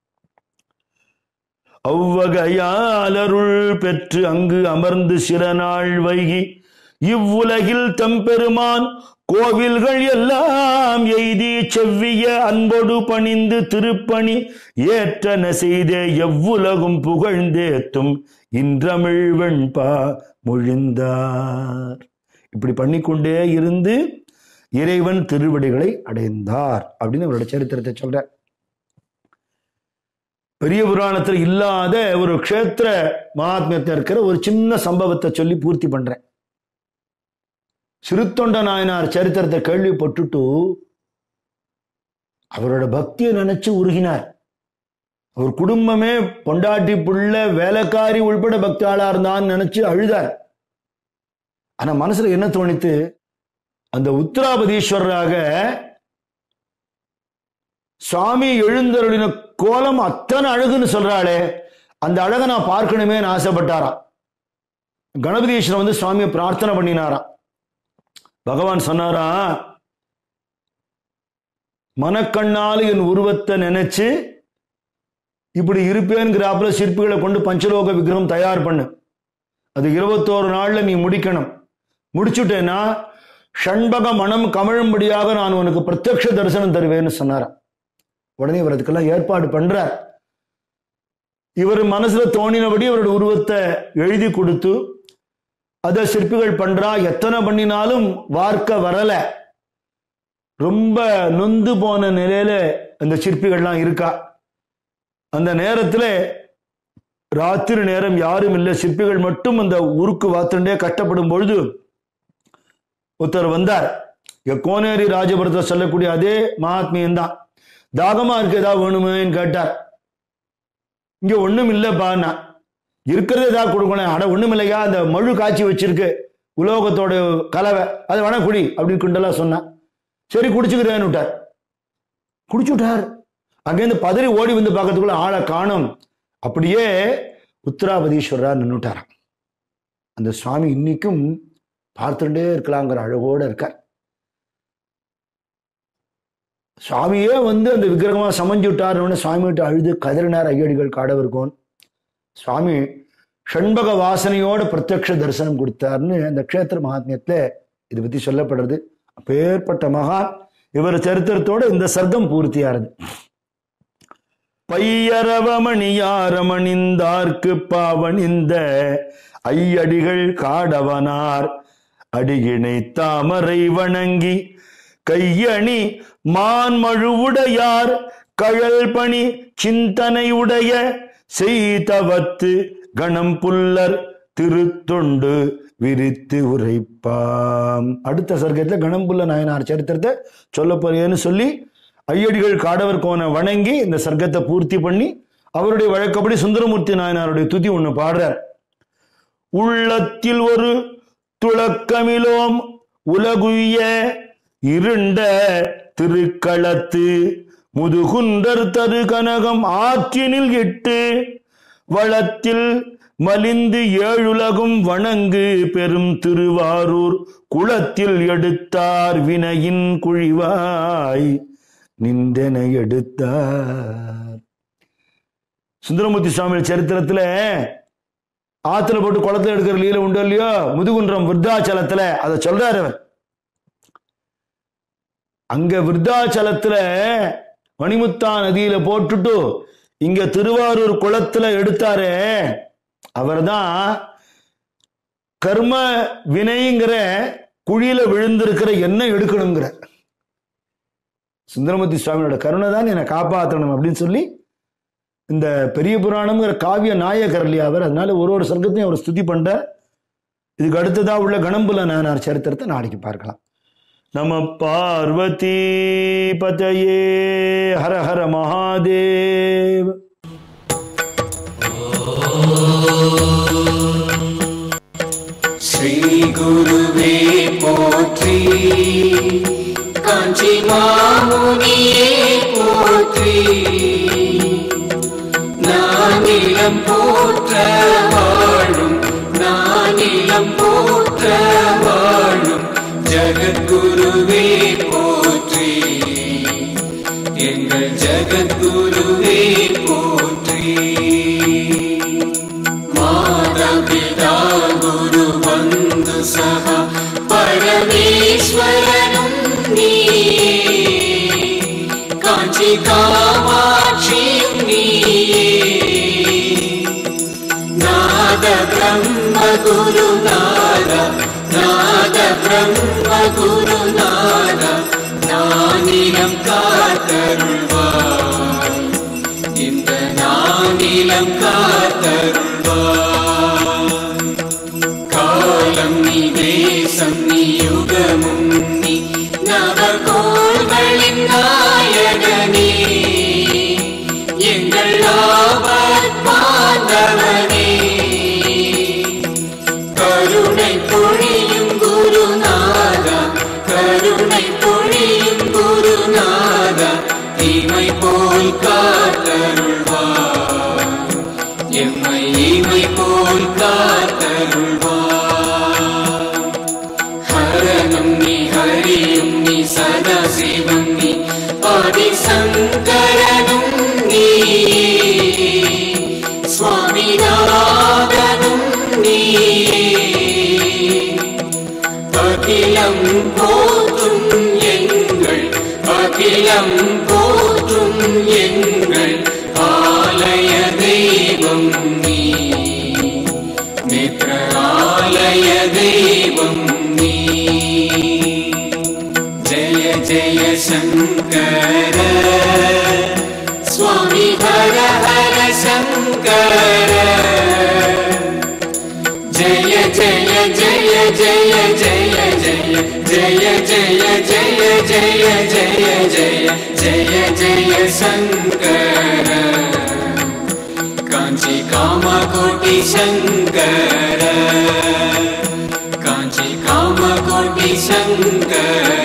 அவ்வகையாலருள் பெற்று அங்கு அமர்ந்து சில நாள் வைகி இவ்வுலகில் தம்பெருமான் கோவில்கள் எல்லாம் எய்தி செவ்விய அன்பொடு பணிந்து திருப்பணி ஏற்றன செய்தே எவ்வுலகும் புகழ்ந்தேத்தும் இன்றமிழ் வெண்பா மொழிந்தார் இப்படி பண்ணிக்கொண்டே இருந்து இறைவன் திருவடிகளை அடைந்தார் அப்படின்னு அவரோட சரித்திரத்தை சொல்ற பெரிய புராணத்தில் இல்லாத ஒரு க்ஷேத்திர மகாத்மியத்தில் இருக்கிற ஒரு சின்ன சம்பவத்தை சொல்லி பூர்த்தி பண்றேன் சிறுத்தொண்ட நாயனார் சரித்திரத்தை கேள்விப்பட்டுட்டு அவரோட பக்தியை நினைச்சு உருகினார் அவர் குடும்பமே பொண்டாட்டி புள்ள வேலைக்காரி உள்பட பக்தாளா இருந்தான்னு நினைச்சு அழுதார் ஆனா மனசுல என்ன தோணித்து அந்த உத்தராபதீஸ்வரராக சுவாமி எழுந்தருளின கோலம் அத்தனை அழகுன்னு சொல்றாளே அந்த அழகை நான் பார்க்கணுமேன்னு ஆசைப்பட்டாராம் கணபதீஸ்வரன் வந்து சுவாமியை பிரார்த்தனை பண்ணினாராம் பகவான் சொன்னாரா மனக்கண்ணால் என் உருவத்தை நினைச்சு இப்படி இருப்பேன்கிறாப்புல சிற்பிகளை கொண்டு பஞ்சலோக விக்கிரகம் தயார் பண்ணு அது இருபத்தோரு நாள்ல நீ முடிக்கணும் முடிச்சுட்டேன்னா ஷண்பக மனம் கமழும்படியாக நான் உனக்கு பிரத்யக்ஷ தரிசனம் தருவேன்னு சொன்னாராம் உடனே இவர் அதுக்கெல்லாம் ஏற்பாடு பண்றார் இவர் மனசுல தோணினபடி அவருடைய உருவத்தை எழுதி கொடுத்து அதை சிற்பிகள் பண்றா எத்தனை பண்ணினாலும் வார்க்க வரல ரொம்ப நொந்து போன நிலையில அந்த சிற்பிகள்லாம் இருக்கா அந்த நேரத்துல ராத்திரி நேரம் யாரும் இல்லை சிற்பிகள் மட்டும் அந்த உருக்கு வாத்துண்டே கஷ்டப்படும் பொழுது ஒருத்தர் வந்தார் இங்க கோனேரி ராஜபுரத்தை சொல்லக்கூடிய அதே மகாத்மியன் தான் தாகமா இருக்கு ஏதாவது வேணுமேன்னு கேட்டார் இங்க ஒண்ணும் இல்லப்பான்னா இருக்கிறது ஏதாவது கொடுக்கணும் அட ஒண்ணும் இல்லையா அந்த மழு காய்ச்சி வச்சிருக்கு உலோகத்தோட கலவை அதை வேணா குடி அப்படின்னு குண்டலா சொன்னான் சரி குடிச்சுக்கிறேன்னு விட்டார் குடிச்சு விட்டார் அங்கேருந்து பதறி ஓடி வந்து பார்க்கறதுக்குள்ள ஆளை காணும் அப்படியே உத்தராபதீஸ்வரரா நின்னுட்டாராம் அந்த சுவாமி இன்னைக்கும் பார்த்துட்டே இருக்கலாங்கிற அழகோட இருக்கார் சுவாமியே வந்து அந்த விக்கிரகமா சமைஞ்சு விட்டாருன்னு சுவாமி விட்டு அழுது கதறினார் ஐயடிகள் காடவர்கோன் சுவாமி ஷண்பக வாசனையோட பிரத்யக்ஷ தரிசனம் கொடுத்தாருன்னு அந்த க்ஷேத்திர மகாத்மியத்துல இதை பத்தி சொல்லப்படுறது அப்பேற்பட்ட மகான் இவர் சரித்திரத்தோட இந்த சர்க்கம் பூர்த்தியாருது பையரவமணியாரமணிந்தார்க்கு பாவணிந்த ஐயடிகள் காடவனார் அடியினை தாமரை வணங்கி கையணி மான்மழுவுடையார் கழல் பணி சிந்தனை உடைய செய்தவத்து கணம் புல்லர் திருத்தொண்டு விரித்து உரைப்பாம் அடுத்த சர்க்கத்துல கணம்புல்ல நாயனார் சரித்திரத்தை சொல்ல போறேன்னு சொல்லி ஐயடிகள் காடவர் கோனை வணங்கி இந்த சர்க்கத்தை பூர்த்தி பண்ணி அவருடைய வழக்கப்படி சுந்தரமூர்த்தி நாயனாருடைய துதி ஒண்ணு பாடுறார் உள்ளத்தில் ஒரு துளக்கமிலோம் உலகுய இருண்ட திருக்களத்து முதுகுண்டர் தரு கனகம் ஆற்றினில் இட்டு வளத்தில் மலிந்து ஏழுலகும் வணங்கு பெரும் திருவாரூர் குளத்தில் எடுத்தார் வினையின் குழிவாய் நிந்தன எடுத்தார் சுந்தரமூர்த்தி சுவாமி சரித்திரத்துல ஆத்துல போட்டு குளத்துல எடுக்கிற லீல உண்டோ இல்லையோ முதுகுன்றம் விருத்தாச்சலத்துல அதை சொல்றாரு அவர் அங்க விருத்தாச்சலத்துல மணிமுத்தா நதியில போட்டுட்டு இங்க திருவாரூர் குளத்துல எடுத்தாரே அவர்தான் கர்ம வினைங்கிற குழியில விழுந்திருக்கிற எண்ணெய் எடுக்கணுங்கிற சுந்தரமூர்த்தி சுவாமியோட கருணை தான் என்னை காப்பாற்றணும் அப்படின்னு சொல்லி இந்த பெரிய புராணம்ங்கிற காவிய நாயகர் இல்லையா அவர் அதனால ஒரு ஒரு சர்க்கத்தையும் அவர் ஸ்துதி பண்றார் இதுக்கு அடுத்ததா உள்ள கணம்புல நானார் சரித்திரத்தை நாளைக்கு பார்க்கலாம் நம பார்வதி பதயே ஹர ஹர மகாதேவ் ஸ்ரீகுருவே போற்றி காஞ்சி மாமுனியே போற்றி நானிலம் போற்ற வாழும் நானிலம் போற்ற வாழும் ஜகத்குருவே போற்றி எங்கள் ஜகத்குருவே போற்றி மாதபிதா குரு பந்து சக பரமேஸ்வரனும் நீயே காஞ்சி காமாட்சி நீயே நாத பிரம்ம குரு நாத நாத பிரம்ம குரு நாத நானிலம் காத்தருள்வாய் இந்த நானிலம் காத்தருள்வாய் காலம் நீ தேசம் நீ யுகமும் நீ நவகோள்களின் நாயகனே எங்கள் ஆபத் பாந்தவனே கருணை பொழியும் குருநாதா கருணை பொழியும் குருநாதா தீமை போல் காத்தருள்வார் எம்மை இமை போல் காத்தருள்வார் ஹரனும் நீ ஹரியும் நீ சதாசிவம் நீ ஆதிசங்கரனும் நீ சுவாமிநாதனும் நீ அகிலம் போற்றும் எங்கள் அகிலம் போற்றும் எங்கள் ஆலய தெய்வம் शङ्कर स्वामी हर हर शङ्कर जय जय जय जय जय जय जय जय जय जय जय जय जय जय शङ्कर काञ्ची कामकोटि शङ्कर काञ्ची कामकोटि शङ्कर